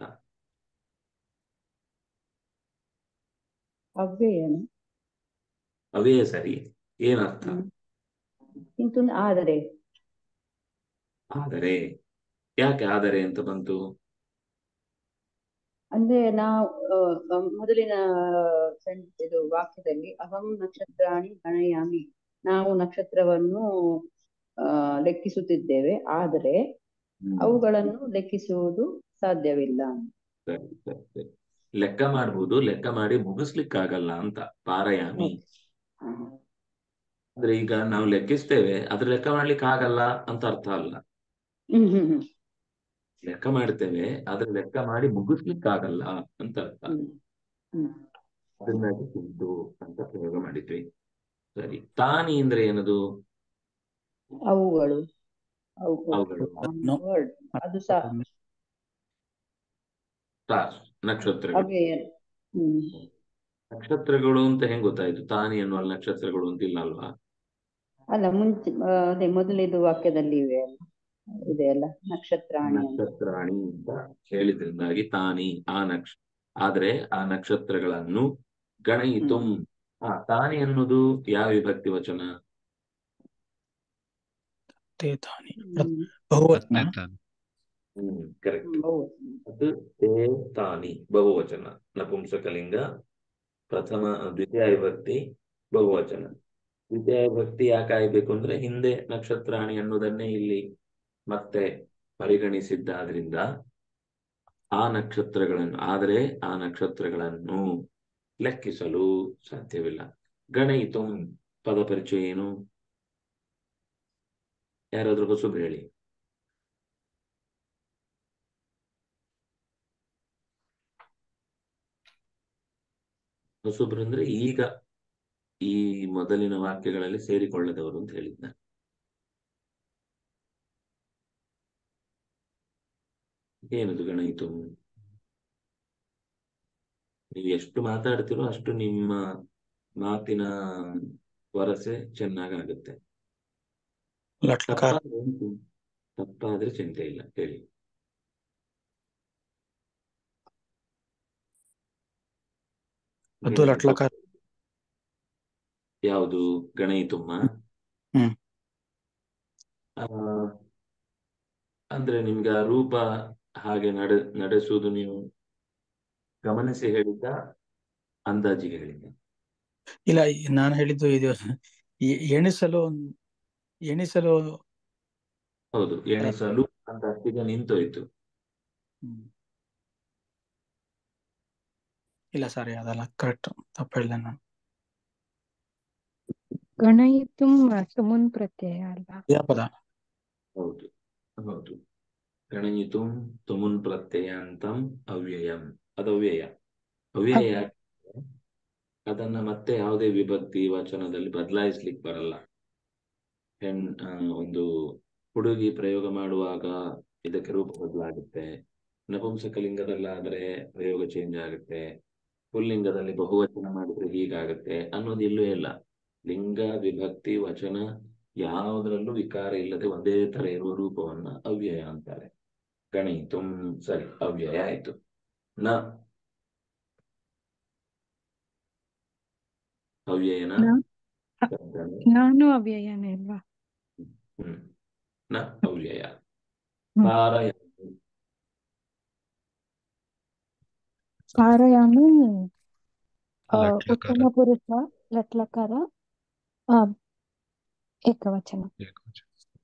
ಅವ್ಯಯನು ಅವೇ ಸರಿ ಏನರ್ಥ ಕಿಂತು ಆದರೆ ಆದರೆ ಯಾಕೆ ಆದರೆ ಅಂತ ಬಂತು ಅಂದ್ರೆ ನಾವು ಆ, ಮೊದಲಿನ ಸೆನ್- ಇದು ವಾಕ್ಯದಲ್ಲಿ ಅಹಂ ನಕ್ಷತ್ರಾಣಿ ಗಣಯಾಮಿ ನಾವು ನಕ್ಷತ್ರವನ್ನು ಆ, ಲೆಕ್ಕಿಸುತ್ತಿದ್ದೇವೆ ಆದರೆ ಹ್ಮ್. ಅವುಗಳನ್ನು ಲೆಕ್ಕಿಸುವುದು ಸಾಧ್ಯವಿಲ್ಲ ಸರಿ, ಸರಿ, ಸರಿ. ಲೆಕ್ಕ ಮಾಡ್ಬೋದು ಲೆಕ್ಕ ಮಾಡಿ ಮುಗಿಸ್ಲಿಕ್ಕಾಗಲ್ಲ ಅಂತ ಪಾರಯಾಮಿ ಹ. ಅಂದ್ರೆ ಈಗ ನಾವು ಲೆಕ್ಕಿಸ್ತೇವೆ ಅದ್ರ ಲೆಕ್ಕ ಮಾಡ್ಲಿಕ್ಕೆ ಆಗಲ್ಲ ಅಂತ ಅರ್ಥ ಅಲ್ಲ ಹ್ಮ್ ಹ್ಮ್ ಹ್ಮ್ ಲೆಕ್ಕ ಮಾಡ್ತೇವೆ ಅದ್ರ ಲೆಕ್ಕ ಮಾಡಿ ಮುಗಿಸ್ಲಿಕ್ಕೆ ಆಗಲ್ಲ ಅಂತ ಅರ್ಥ ಹ್ಮ್ ಹ್ಮ್ ಅದನ್ನಾಗಿ ಕಿಂತು ಅಂತ ಪ್ರಯೋಗ ಮಾಡಿದ್ವಿ ಸರಿ ತಾನಿ ಅಂದ್ರೆ ಏನದು ಅವುಗಳು ಅವುಗಳು ಅವುಗಳು ಅದನ್ನು ವರ್ಡ್ ಅದು ಸಹ ಸ್ಟಾರ್ಸ್ ನಕ್ಷತ್ರಗಳು ಅವ್ಯಯ ಹ್ಮ್ ನಕ್ಷತ್ರಗಳು ಅಂತ ಹೆಂಗ್ ಗೊತ್ತಾಯ್ತು ತಾನಿ ಅನ್ನುವ ನಕ್ಷತ್ರಗಳು ಅಂತ ಇಲ್ಲ ಅಲ್ವಾ ಅಲ್ಲ ಮುಂಚೆ ಆ, ಅದೇ ಮೊದಲಿದು ವಾಕ್ಯದಲ್ಲಿ ಇವೆ ಅಲ್ಲ ಇದೆ ಅಲ್ಲ ನಕ್ಷತ್ರಾಣಿ ಅಂತ ನಕ್ಷತ್ರಾಣಿ ಅಂತ ಹೇಳಿದ್ರಿಂದಾಗಿ ತಾನಿ ಆ ನಕ್ಷ ಆದ್ರೆ ಆ ನಕ್ಷತ್ರಗಳನ್ನು ಗಣಯಿತುಂ ಆ ತಾನಿ ಅನ್ನೋದು ಯಾವ ವಿಭಕ್ತಿ ವಚನ ತೇ ತಾನಿ ಹ್ಮ್. ಬಹುವಚನ ಮತ್ತೆ ತಾನೆ. ಹ್ಮ್ ಕರೆಕ್ಟ್ ಹ್ಮ್, ಹೌದು. ಅದು ತೇ ತಾನಿ ಬಹುವಚನ ನಪುಂಸಕಲಿಂಗ ಪ್ರಥಮ ದ್ವಿತೀಯ ವಿಭಕ್ತಿ ಬಹುವಚನ ದ್ವಿತೀಯ ವಿಭಕ್ತಿ ಯಾಕೆ ಆಗ್ಬೇಕು ಅಂದ್ರೆ ಹಿಂದೆ ನಕ್ಷತ್ರಾಣಿ ಅನ್ನೋದನ್ನೇ ಇಲ್ಲಿ ಮತ್ತೆ ಪರಿಗಣಿಸಿದ್ದಾದ್ರಿಂದ ಆ ನಕ್ಷತ್ರಗಳನ್ನು ಆದರೆ ಆ ನಕ್ಷತ್ರಗಳನ್ನು ಲೆಕ್ಕಿಸಲು ಸಾಧ್ಯವಿಲ್ಲ ಗಣಯಿತು ಪದ ಪರಿಚಯ ಏನು ಯಾರಾದ್ರೂ ಹೊಸಬ್ರು ಹೇಳಿ ಹೊಸಬ್ರು ಅಂದ್ರೆ ಈಗ ಈ ಮೊದಲಿನ ವಾಕ್ಯಗಳಲ್ಲಿ ಸೇರಿಕೊಳ್ಳದವರು ಅಂತ ಹೇಳಿದ್ದ ಏನದು ಗಣಯಿತು ನೀವು ಎಷ್ಟು ಮಾತಾಡ್ತಿರೋ ಅಷ್ಟು ನಿಮ್ಮ ಮಾತಿನ ವರಸೆ ಚೆನ್ನಾಗಾಗುತ್ತೆ ಲಟ್ಲಕಾರ ತಪ್ಪಾದ್ರೆ ಉಂಟು. ತಪ್ಪಾದ್ರೆ ಚಿಂತೆ ಇಲ್ಲ ಹೇಳಿ ಅದು ಲಟ್ಲಕಾರ ಯಾವುದು ಗಣಯಿತುಮ್ಮ ಹ್ಮ್. ಆ, ಅಂದ್ರೆ ನಿಮ್ಗೆ ಆ ರೂಪ ಹಾಗೆ ನಡೆ ನಡೆಸುವುದು ನೀವು ಗಮನಿಸಿ ಹೇಳಿದ್ದ ಅಂದಾಜಿಗೆ ಹೇಳಿದ್ದ ಇಲ್ಲ ಈ- ನಾನು ಹೇಳಿದ್ದು ಇದು ಎ- ಎಣಿಸಲು ಎಣಿಸಲು ಹೌದು ಎಣಿಸಲು ಅಂತ ಅಷ್ಟಿಗೆ ನಿಂತೋಯ್ತು ಹ್ಮ್. ಇಲ್ಲ ಸರಿ ಅದಲ್ಲ ಕರೆಕ್ಟ್ ತಪ್ಪು ಹೇಳಿದೆ ನಾನು ಗಣಯಿತುಂ ಸುಮುನ್ ಪ್ರತ್ಯಯ ಅಲ್ಲ ಕ್ರಿಯಾಪದ ಹೌದು ಹೌದು ಗಣಯಿತು ತುಮುನ್ ಪ್ರತ್ಯಯಾಂತಂ ಅವ್ಯಯಂ ಅದು ಅವ್ಯಯ ಅವ್ಯಯ ಯಾಕೆ? ಅದನ್ನ ಮತ್ತೆ ಯಾವುದೇ ವಿಭಕ್ತಿ ವಚನದಲ್ಲಿ ಬದಲಾಯಿಸ್ಲಿಕ್ಕೆ ಬರಲ್ಲ ಹೆಣ್ ಆ, ಒಂದು ಹುಡುಗಿ ಪ್ರಯೋಗ ಮಾಡುವಾಗ ಇದಕ್ಕೆ ರೂಪ ಬದಲಾಗುತ್ತೆ ನಪುಂಸಕಲಿಂಗದಲ್ಲಾದ್ರೆ ಪ್ರಯೋಗ ಚೇಂಜ್ ಆಗುತ್ತೆ ಪುಲ್ಲಿಂಗದಲ್ಲಿ ಬಹುವಚನ ಮಾಡಿದ್ರೆ ಹೀಗಾಗುತ್ತೆ ಅನ್ನೋದು ಇಲ್ಲೂ ಇಲ್ಲ ಲಿಂಗ ವಿಭಕ್ತಿ ವಚನ ಯಾವುದರಲ್ಲೂ ವಿಕಾರ ಇಲ್ಲದೆ ಒಂದೇ ತರ ಇರುವ ರೂಪವನ್ನ ಅವ್ಯಯ ಅಂತಾರೆ ಗಣಿತು ಸರಿ ಅವ್ಯಯ ಆಯ್ತು ನ ಅವ್ಯಯನ ನ- ಶಬ್ದನೇ. ನಾನು ಅವ್ಯಯನೇ ಅಲ್ವಾ ಹ್ಮ್ ನ ಅವ್ಯಯ ಹ್ಮ್. ಪಾರಯ ಪಾರಯಾಮಿ ಆ, ಲಟ್ಲಕಾರ ಉತ್ತಮ ಪುರುಷ ಲಟ್ಲಕಾರ ಆ, ಏಕವಚನ ಏಕವಚನ.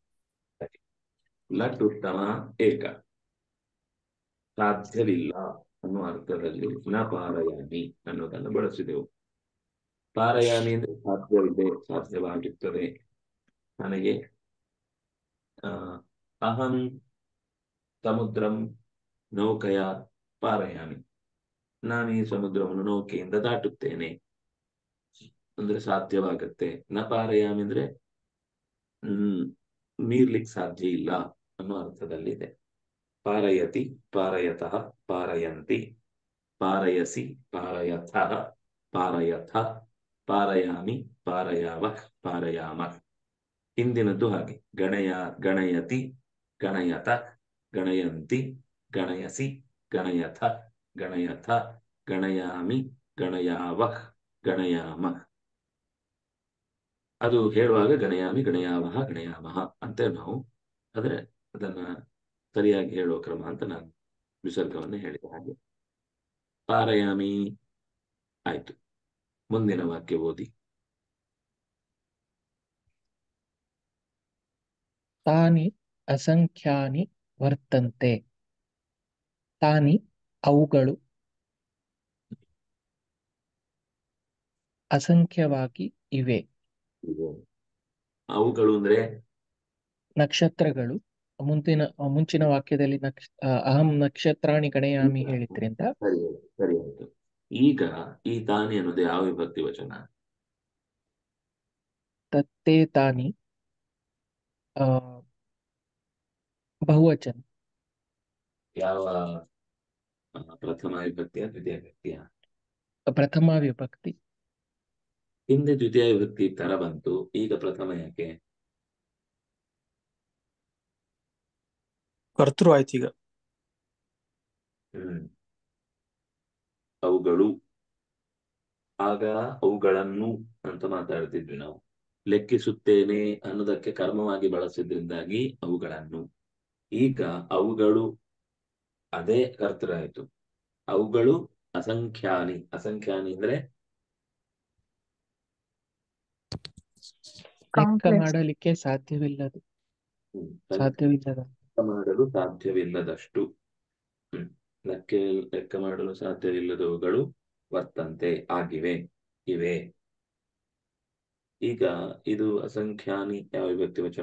ಲಟ್ ಉತ್ತಮ ಏಕ ಸಾಧ್ಯವಿಲ್ಲ ಅನ್ನುವ ಅರ್ಥದಲ್ಲಿ ನ ಪಾರಯಾಮಿ ಅನ್ನೋದನ್ನು ಬಳಸಿದೆವು ಪಾರಯಾಮಿ ಅಂದ್ರೆ ಸಾಧ್ಯವಿದೆ ಸಾಧ್ಯವಾಗುತ್ತದೆ ನನಗೆ ಆ, ಅಹಂ ಸಮುದ್ರಂ ನೌಕೆಯ ಪಾರಯಾಮಿ ನಾನು ಈ ಸಮುದ್ರವನ್ನು ನೌಕೆಯಿಂದ ದಾಟುತ್ತೇನೆ ಅಂದ್ರೆ ಸಾಧ್ಯವಾಗತ್ತೆ ನ ಪಾರಯಾಮಿ ಅಂದ್ರೆ ಹ್ಮ್ ಮೀರ್ಲಿಕ್ಕೆ ಸಾಧ್ಯ ಇಲ್ಲ ಅನ್ನೋ ಅರ್ಥದಲ್ಲಿದೆ ಪಾರಯತಿ ಪಾರಯತಃ ಪಾರಯಂತಿ ಪಾರಯಸಿ ಪಾರಯಥಃ ಪಾರಯಥ ಪಾರಯಾಮಿ ಪಾರಯಾವ ಪಾರಯಾಮ ಹಿಂದಿನದ್ದು ಹಾಗೆ ಗಣಯ ಗಣಯತಿ ಗಣಯತ ಗಣಯಂತಿ ಗಣಯಸಿ ಗಣಯಥ ಗಣಯಥ ಗಣಯಾಮಿ ಗಣಯಾವ ಗಣಯಾಮ ಅದು ಹೇಳುವಾಗ ಗಣಯಾಮಿ ಗಣಯಾವಹ ಗಣಯಾಮಹ ಅಂತ ನಾವು ಆದ್ರೆ ಅದನ್ನ ಸರಿಯಾಗಿ ಹೇಳೋ ಕ್ರಮ ಅಂತ ನಾನು ವಿಸರ್ಗವನ್ನು ಹೇಳಿದ ಹಾಗೆ ಪಾರಯಾಮಿ ಆಯ್ತು ಮುಂದಿನ ವಾಕ್ಯ ಓದಿ ತಾನಿ ಅಸಂಖ್ಯಾನಿ ವರ್ತಂತೆ ತಾನಿ ಅವುಗಳು ಅಸಂಖ್ಯವಾಗಿ ಇವೆ ಇದು ಅವುಗಳು ಅಂದ್ರೆ ನಕ್ಷತ್ರಗಳು ಮುಂದಿನ ಮುಂಚಿನ ವಾಕ್ಯದಲ್ಲಿ ನಕ್ಷ ಆ, ಅಹಂ ನಕ್ಷತ್ರಾಣಿ ಗಣಯಾಮಿ ಹೇಳಿದ್ರಿಂದ ಸರಿ ಆಯ್ತು, ಸರಿ ಆಯ್ತು ಈಗ ಈ ತಾನಿ ಅನ್ನೋದು ಯಾವ ವಿಭಕ್ತಿ ವಚನ ತತ್ತೇ ತಾನಿ ಆ ಬಹುವಚನ ಯಾವ ಆ, ಪ್ರಥಮ ವಿಭಕ್ತಿಯ ದ್ವಿತೀಯ ವಿಭಕ್ತಿಯ ಪ್ರಥಮ ವಿಭಕ್ತಿ ಹಿಂದೆ ದ್ವಿತೀಯ ವಿಭಕ್ತಿ ತರ ಬಂತು ಈಗ ಪ್ರಥಮ ಯಾಕೆ ಕರ್ತೃ ಆಯ್ತು ಈಗ ಹ್ಮ್ ಅವುಗಳು ಆಗ ಅವುಗಳನ್ನು ಅಂತ ಮಾತಾಡ್ತಿದ್ವಿ ನಾವು ಲೆಕ್ಕಿಸುತ್ತೇನೆ ಅನ್ನೋದಕ್ಕೆ ಕರ್ಮವಾಗಿ ಬಳಸಿದ್ರಿಂದಾಗಿ ಅವುಗಳನ್ನು ಈಗ ಅವುಗಳು ಅದೇ ಕರ್ತೃ ಆಯ್ತು ಅವುಗಳು ಅಸಂಖ್ಯಾನಿ ಅಸಂಖ್ಯಾನಿ ಅಂದ್ರೆ ಲೆಕ್ಕ Countless. ಮಾಡಲಿಕ್ಕೆ ಸಾಧ್ಯವಿಲ್ಲದು ಹ್ಮ್, ಸಾಧ್ಯವಿಲ್ಲದ ಲೆಕ್ಕ ಮಾಡಲು ಸಾಧ್ಯವಿಲ್ಲದಷ್ಟು ಹ್ಮ್ ಲೆಕ್ಕ ಲೆಕ್ಕ ಮಾಡಲು ಸಾಧ್ಯವಿಲ್ಲದವುಗಳು ವರ್ತಂತೆ ಆಗಿವೆ ಇವೆ ಈಗ ಇದು ಅಸಂಖ್ಯಾನಿ ಯಾವ ವಿಭಕ್ತಿ ವಚನ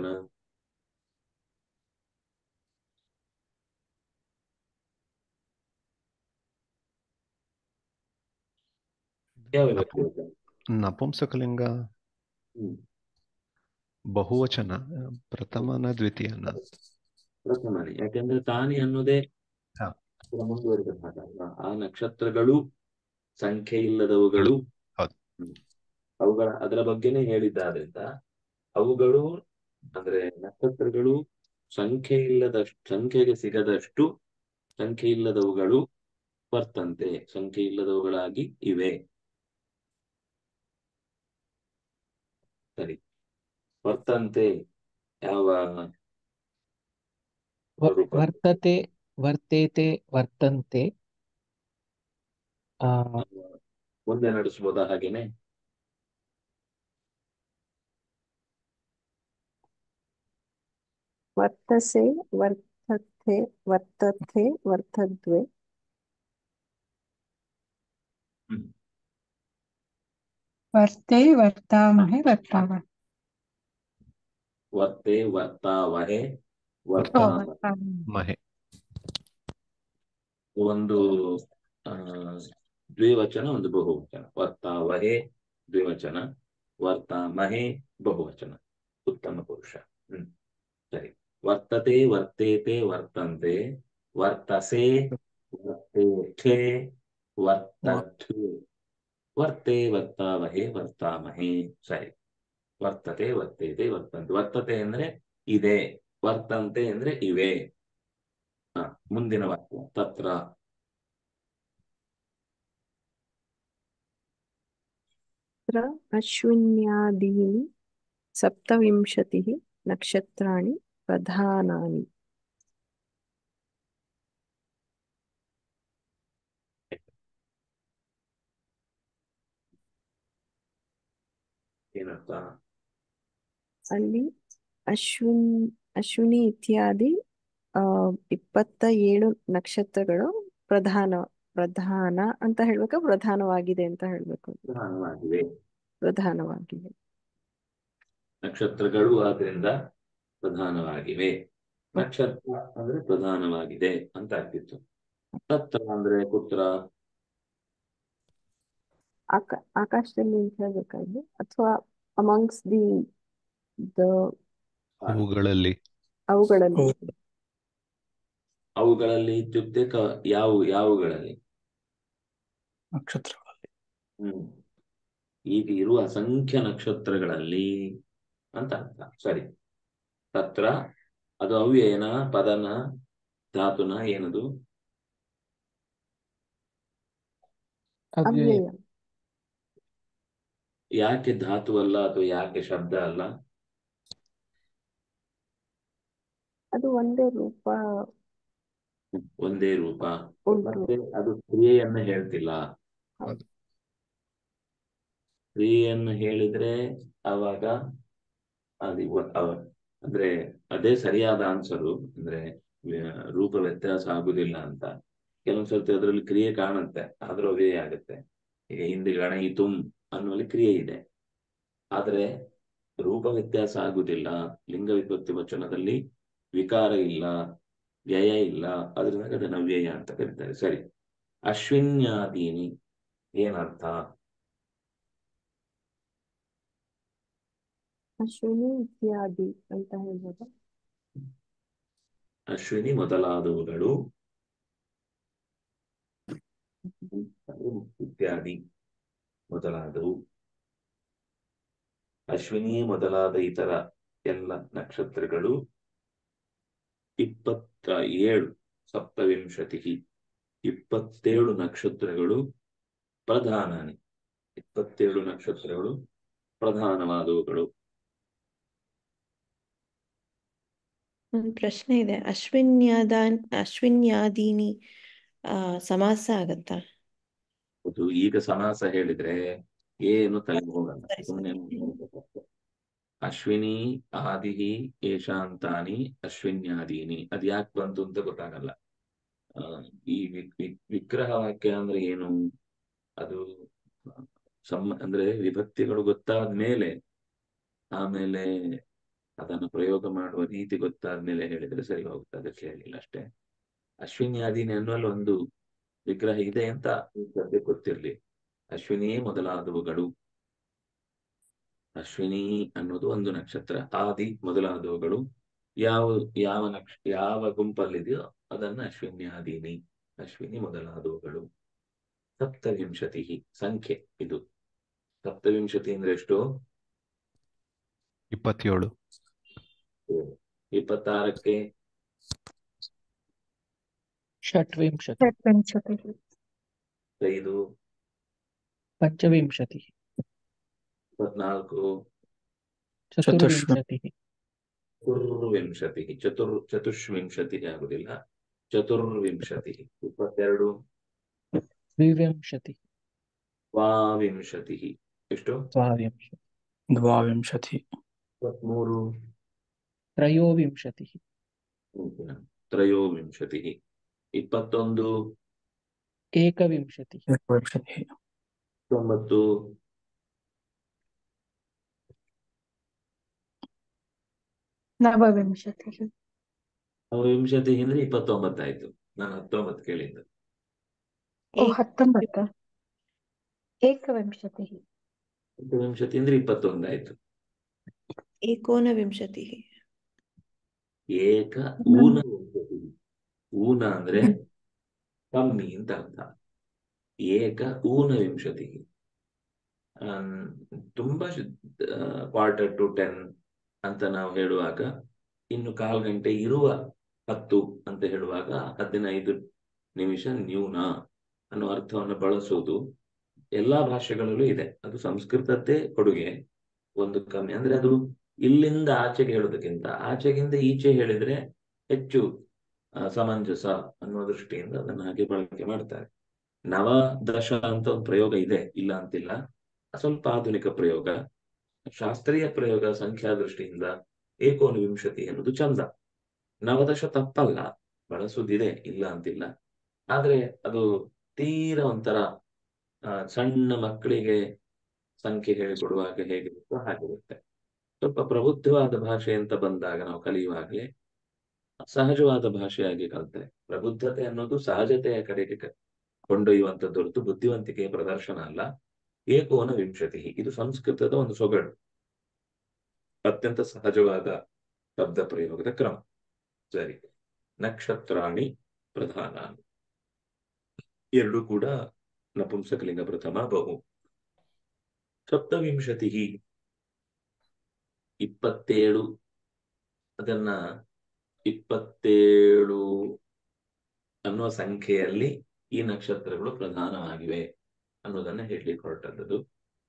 ಯಾವ ವಿಭಕ್ತಿ ವಚನ ನಪುಂಸಕಲಿಂಗ ಹ್ಮ್ ಬಹುವಚನ ಪ್ರಥಮನ ದ್ವಿತೀಯನ ಪ್ರಥಮನೇ ಯಾಕೆಂದ್ರೆ ತಾನಿ ಅನ್ನೋದೇ ಹಾ. ಪುನಃ ಮುಂದುವರಿದ ಭಾಗ ಅಲ್ವಾ ಆ ನಕ್ಷತ್ರಗಳು ಸಂಖ್ಯೆ ಇಲ್ಲದವುಗಳು ಹೌದು. ಹ್ಮ್. ಅವುಗಳ ಅದರ ಬಗ್ಗೆನೇ ಹೇಳಿದ್ದಾದ್ರಿಂದ ಅವುಗಳು ಅಂದ್ರೆ ನಕ್ಷತ್ರಗಳು ಸಂಖ್ಯೆ ಇಲ್ಲದಷ್ಟು ಸಂಖ್ಯೆಗೆ ಸಿಗದಷ್ಟು ಸಂಖ್ಯೆ ಇಲ್ಲದವುಗಳು ವರ್ತಂತೆ ಸಂಖ್ಯೆ ಇಲ್ಲದವುಗಳಾಗಿ ಇವೆ ಸರಿ ವರ್ತಂತೆ ಯಾವ ವ- ರೂಪ? ವರ್ತತೆ ವರ್ತೇತೆ ವರ್ತಂತೆ ಆ ಮುಂದೆ ನಡೆಸಬಹುದಾ ಹಾಗೇನೆ ವರ್ತಸೆ ವರ್ತತೆ ವರ್ತತೆ ವರ್ತದ್ವೆ ವರ್ತೆ ವರ್ತಾಮಹೆ ವರ್ತಾವ ವರ್ತೆ ವರ್ತಾವಹೆ ಓ, ವರ್ತಾಮ ವರ್ತಾಮ. ಮಹೆ ಒಂದು ಆ ದ್ವಿವಚನ ಒಂದು ಬಹುವಚನ ವರ್ತಾವಹೆ ದ್ವಿವಚನ ವರ್ತಾಮಹೆ ಬಹುವಚನ ಉತ್ತಮ ಪುರುಷ ಹ್ಮ್ ಸರಿ ವರ್ತತೆ ವರ್ತೇತೆ ವರ್ತಂತೆ ವರ್ತಸೆ ವರ್ತೇಥೆ ವರ್ತಥೆ ವರ್ತೆ ವರ್ತಾವಹೆ ವರ್ತಾಮಹೆ ಸರಿ ವರ್ತತೆ ವರ್ತೇತೆ ವರ್ತಂತೆ ವರ್ತತೆ ಅಂದ್ರೆ ಇದೆ ವರ್ತಂತೆ ಅಂದ್ರೆ ಇವೆ ಹ ಮುಂದಿನ ವಾಕ್ಯ ತತ್ರ तत्र अश्विन्यादीनि सप्तविंशतिः नक्षत्राणि प्रधानानि ಏನರ್ಥ ಅಲ್ಲಿ ಅಶ್ವಿನ್ ಅಶ್ವಿನಿ ಇತ್ಯಾದಿ ಆ ಇಪ್ಪತ್ತ ಏಳು ನಕ್ಷತ್ರಗಳು ಪ್ರಧಾನ ಪ್ರಧಾನ ಅಂತ ಹೇಳ್ಬೇಕಾ ಪ್ರಧಾನವಾಗಿದೆ ಅಂತ ಹೇಳ್ಬೇಕು ಪ್ರಧಾನವಾಗಿವೆ ಪ್ರಧಾನವಾಗಿವೆ ನಕ್ಷತ್ರಗಳು ಆದ್ರಿಂದ ಪ್ರಧಾನವಾಗಿವೆ ನಕ್ಷತ್ರ ಅಂದ್ರೆ ಪ್ರಧಾನವಾಗಿದೆ ಅಂತ ಆಗ್ತಿತ್ತು ತತ್ರ ಅಂದ್ರೆ ಕುತ್ರ ಆಕ ಆಕಾಶದಲ್ಲಿ ಅಂತ ಹೇಳ್ಬೇಕಾದ್ರೆ ಅಥವಾ ಅಮಾಂಗ್ಸ್ ದಿ ದ ಅವುಗಳಲ್ಲಿ ಅವುಗಳಲ್ಲಿ ಹೌದು. ಅವುಗಳಲ್ಲಿ ಇತ್ಯುಕ್ತೆ ಕ ಯಾವ ಯಾವುಗಳಲ್ಲಿ ನಕ್ಷತ್ರಗಳಲ್ಲಿ ಹ್ಮ್ ಈಗ ಇರುವ ಅಸಂಖ್ಯ ನಕ್ಷತ್ರಗಳಲ್ಲಿ ಅಂತ ಅರ್ಥ ಸರಿ ತತ್ರ ಅದು ಅವ್ಯಯನ ಪದನ ಧಾತುನ ಏನದು ಅವ್ಯಯ ಅವ್ಯಯ ಯಾಕೆ ಧಾತು ಅಲ್ಲ ಅಥವಾ ಯಾಕೆ ಶಬ್ದ ಅಲ್ಲ ಅದು ಒಂದೇ ರೂಪ ಒಂದೇ ರೂಪ ಉಂಟು ಮತ್ತೆ ಅದು ಕ್ರಿಯೆಯನ್ನ ಹೇಳ್ತಿಲ್ಲ ಹೌದು. ಕ್ರಿಯೆಯನ್ನು ಹೇಳಿದ್ರೆ ಅವಾಗ ಅದು ಇವ- ಅವ- ಅಂದ್ರೆ ಅದೇ ಸರಿಯಾದ ಆನ್ಸರು ಅಂದ್ರೆ ವ್ಯ- ರೂಪ ವ್ಯತ್ಯಾಸ ಆಗುದಿಲ್ಲ ಅಂತ ಕೆಲವೊಂದ್ ಸರ್ತಿ ಅದರಲ್ಲಿ ಕ್ರಿಯೆ ಕಾಣುತ್ತೆ ಆದ್ರೂ ಅವ್ಯಯ ಆಗುತ್ತೆ ಈಗ ಹಿಂದೆ ಗಣಯಿತುಂ ಅನ್ನುವಲ್ಲಿ ಕ್ರಿಯೆ ಇದೆ ಆದ್ರೆ ರೂಪ ವ್ಯತ್ಯಾಸ ಆಗುವುದಿಲ್ಲ ಲಿಂಗ ವಿಭಕ್ತಿ ವಚನದಲ್ಲಿ ವಿಕಾರ ಇಲ್ಲ ವ್ಯಯ ಇಲ್ಲ ಅದರಿಂದ ಅದನ್ನ ವ್ಯಯ ಅಂತ ಕರೀತಾರೆ ಸರಿ ಅಶ್ವಿನ್ಯಾದೀನಿ ಏನರ್ಥ ಅಶ್ವಿನಿ ಇತ್ಯಾದಿ ಅಂತ ಹೇಳ್ಬೋದಾ ಅಶ್ವಿನಿ ಮೊದಲಾದವುಗಳು ಇತ್ಯಾದಿ ಮೊದಲಾದವು ಅಶ್ವಿನಿ ಮೊದಲಾದ ಇತರ ಎಲ್ಲ ನಕ್ಷತ್ರಗಳು ಇಪ್ಪತ್ತ ಏಳು ಸಪ್ತವಿಂಶತಿ ಇಪ್ಪತ್ತೇಳು ನಕ್ಷತ್ರಗಳು ಪ್ರಧಾನಾನಿ ಇಪ್ಪತ್ತೇಳು ನಕ್ಷತ್ರಗಳು ಪ್ರಧಾನವಾದವುಗಳು ಒಂದು ಪ್ರಶ್ನೆ ಇದೆ ಅಶ್ವಿನ್ಯಾದ ಅಶ್ವಿನ್ಯಾದೀನಿ ಆ ಸಮಾಸ ಆಗತ್ತಾ ಹೌದು ಈಗ ಸಮಾಸ ಹೇಳಿದ್ರೆ ಏನು ತಲೆ ಹೋಗಲ್ಲ ಸರಿ, ಸುಮ್ಮನೆ ಸರಿ. ಅಶ್ವಿನಿ ಆದಿಹಿ ಏಷಾಂತಾನಿ ಅಶ್ವಿನ್ಯಾದೀನಿ ಅದ್ ಯಾಕೆ ಬಂತು ಅಂತ ಗೊತ್ತಾಗಲ್ಲ ಆ, ಈ ವಿ- ವಿ- ವಿಗ್ರಹ ವಾಕ್ಯ ಅಂದ್ರೆ ಏನು ಅದು ಸಮ ಅಂದ್ರೆ ವಿಭಕ್ತಿಗಳು ಗೊತ್ತಾದ ಮೇಲೆ ಆಮೇಲೆ ಅದನ್ನು ಪ್ರಯೋಗ ಮಾಡುವ ರೀತಿ ಗೊತ್ತಾದ ಮೇಲೆ ಹೇಳಿದ್ರೆ ಸರಿ ಹೋಗುತ್ತೆ ಅದಕ್ಕೆ ಹೇಳಿಲ್ಲ ಅಷ್ಟೇ ಅಶ್ವಿನ್ಯಾದೀನಿ ಅನ್ನುವಲ್ಲಿ ಒಂದು ವಿಗ್ರಹ ಇದೆ ಅಂತ ಈ ಸದ್ಯ ಗೊತ್ತಿರ್ಲಿ ಅಶ್ವಿನಿ ಮೊದಲಾದವುಗಳು ಅಶ್ವಿನಿ ಅನ್ನೋದು ಒಂದು ನಕ್ಷತ್ರ ಆದಿ ಮೊದಲಾದವುಗಳು ಯಾವ ಯಾವ ನಕ್ಷ ಯಾವ ಗುಂಪಲ್ಲಿದೆಯೋ ಅದನ್ನ ಅಶ್ವಿನ್ಯಾದೀನಿ ಅಶ್ವಿನಿ ಮೊದಲಾದವುಗಳು ಸಪ್ತವಿಂಶತಿ ಸಂಖ್ಯೆ ಇದು ಸಪ್ತವಿಂಶತಿ ಅಂದ್ರೆ ಎಷ್ಟು ಇಪ್ಪತ್ತೇಳು ಇಪ್ಪತ್ತಾರಕ್ಕೆ षट्विंशति षट्विंशतिः ಐದು पञ्चविंशतिः ಇಪ್ಪತ್ನಾಲ್ಕು चतुर्विंशतिः ಚತುರ್ವಿಂಶತಿ ಚತುರ್ ಚತುಷ್ವಿಂಶತಿ ಆಗುದಿಲ್ಲ ಚತುರ್ವಿಂಶತಿ ಇಪ್ಪತ್ತೆರಡು द्विविंशतिः ದ್ವಾವಿಂಶತಿ ಎಷ್ಟು द्वाविंशतिः द्वाविंशतिः ಇಪ್ಪತ್ಮೂರು त्रयोविंशतिः ತ್ರಯೋವಿಂಶತಿ ಇಪ್ಪತ್ತೊಂದು एकविंशतिः एकविंशतिः ತೊಂಬತ್ತು नवविंशतिः ನವವಿಂಶತಿ ಅಂದ್ರೆ ಇಪ್ಪತ್ತೊಂಬತ್ತಾಯ್ತು ನಾನು ಹತ್ತೊಂಬತ್ತು ಕೇಳಿದ್ದು ओ हत्तೊಂಬತ್ತ एकविंशतिः ವಿಂಶತಿ ಅಂದ್ರೆ ಇಪ್ಪತ್ತೊಂದಾಯ್ತು ಏಕೋನವಿಂಶತಿः ಏಕ ಊನ ವಿಂಶತಿ ಊನ ಅಂದ್ರೆ ಕಮ್ಮಿ ಅಂತ ಅರ್ಥ ಏಕ ಊನ ವಿಂಶತಿ ಆಮ್, ತುಂಬಾ ಕ್ವಾರ್ಟರ್ ಟು ಟೆನ್ ಅಂತ ನಾವು ಹೇಳುವಾಗ ಇನ್ನು ಕಾಲ್ ಗಂಟೆ ಇರುವ ಹತ್ತು ಅಂತ ಹೇಳುವಾಗ ಹದಿನೈದು ನಿಮಿಷ ನ್ಯೂನ ಅನ್ನೋ ಅರ್ಥವನ್ನು ಬಳಸೋದು ಎಲ್ಲಾ ಭಾಷೆಗಳಲ್ಲೂ ಇದೆ ಅದು ಸಂಸ್ಕೃತದ್ದೇ ಕೊಡುಗೆ ಒಂದು ಕಮ್ಮಿ ಅಂದ್ರೆ ಅದು ಇಲ್ಲಿಂದ ಆಚೆಗೆ ಹೇಳೋದಕ್ಕಿಂತ ಆಚೆಗಿಂದ ಈಚೆ ಹೇಳಿದ್ರೆ ಹೆಚ್ಚು ಆ, ಸಮಂಜಸ ಅನ್ನೋ ದೃಷ್ಟಿಯಿಂದ ಅದನ್ನ ಹಾಗೆ ಬಳಕೆ ಮಾಡ್ತಾರೆ ನವದಶ ಅಂತ ಒಂದು ಪ್ರಯೋಗ ಇದೆ ಇಲ್ಲ ಅಂತಿಲ್ಲ ಸ್ವಲ್ಪ ಆಧುನಿಕ ಪ್ರಯೋಗ ಶಾಸ್ತ್ರೀಯ ಪ್ರಯೋಗ ಸಂಖ್ಯಾ ದೃಷ್ಟಿಯಿಂದ ಏಕೋನವಿಂಶತಿ ಅನ್ನೋದು ಚಂದ ನವದಶ ತಪ್ಪಲ್ಲ ಬಳಸುವುದಿದೆ ಇಲ್ಲ ಅಂತಿಲ್ಲ ಆದ್ರೆ ಅದು ತೀರಾ ಒಂಥರ ಆ, ಸಣ್ಣ ಮಕ್ಕಳಿಗೆ ಸಂಖ್ಯೆ ಹೇಳಿಕೊಡುವಾಗ ಹೇಗಿರುತ್ತೋ ಹಾಗಿರುತ್ತೆ ಸ್ವಲ್ಪ ಪ್ರಬುದ್ಧವಾದ ಭಾಷೆ ಅಂತ ಬಂದಾಗ ನಾವು ಕಲಿಯುವಾಗಲೇ ಸಹಜವಾದ ಭಾಷೆಯಾಗಿ ಕಲಿತೆ ಪ್ರಬುದ್ಧತೆ ಅನ್ನೋದು ಸಹಜತೆಯ ಕಡೆಗೆ ಕ- ಕೊಂಡೊಯ್ಯುವಂಥದ್ದು ಹೊರತು ಬುದ್ಧಿವಂತಿಕೆಯ ಪ್ರದರ್ಶನ ಅಲ್ಲ ಏಕೋನ ವಿಂಶತಿ ಇದು ಸಂಸ್ಕೃತದ ಒಂದು ಸೊಗಡು ಅತ್ಯಂತ ಸಹಜವಾದ ಶಬ್ದ ಪ್ರಯೋಗದ ಕ್ರಮ ಸರಿ ನಕ್ಷತ್ರಾಣಿ ಪ್ರಧಾನ ಎರಡು ಕೂಡ ನಪುಂಸಕಲಿಂಗ ಪ್ರಥಮ ಬಹು ಸಪ್ತವಿಂಶತಿ ಇಪ್ಪತ್ತೇಳು ಅದನ್ನ ಇಪ್ಪತ್ತೇಳು ಅನ್ನುವ ಸಂಖ್ಯೆಯಲ್ಲಿ ಈ ನಕ್ಷತ್ರಗಳು ಪ್ರಧಾನವಾಗಿವೆ ಅನ್ನೋದನ್ನ ಹೇಳಲಿಕ್ಕೆ ಹೊರಟದ್ದು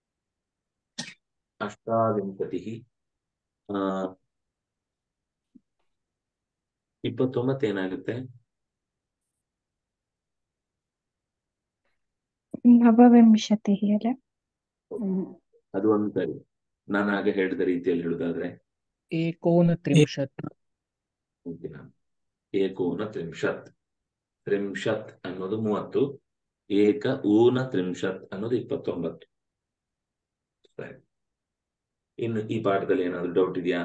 ಅಷ್ಟಾವಿಂಶತಿ ಆ ಇಪ್ಪತ್ತೊಂಬತ್ತು ಏನಾಗುತ್ತೆ ನವವಿಂಶತಿः ಅಲ್ಲ ಹ್ಮ್. ಅದು ಒಂದು ಸರಿ ನಾನು ಆಗ ಹೇಳಿದ ರೀತಿಯಲ್ಲಿ ಹೇಳುದಾದ್ರೆ एकोनत्रिंशत् ಮುಂದಿನ ಏಕೋನ ತ್ರಿಂಶತ್ ತ್ರಿಂಶತ್ ಅನ್ನೋದು ಮೂವತ್ತು ಏಕ ಊನ ತ್ರಿಂಶತ್ ಅನ್ನೋದು ಇಪ್ಪತ್ತೊಂಬತ್ತು ಸರಿ ಇನ್ನು ಈ ಪಾಠದಲ್ಲಿ ಏನಾದ್ರು ಡೌಟ್ ಇದೆಯಾ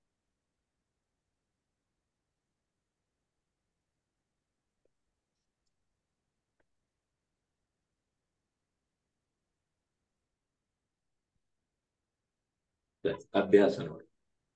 ಸರಿ, ಅಭ್ಯಾಸ ನೋಡಿ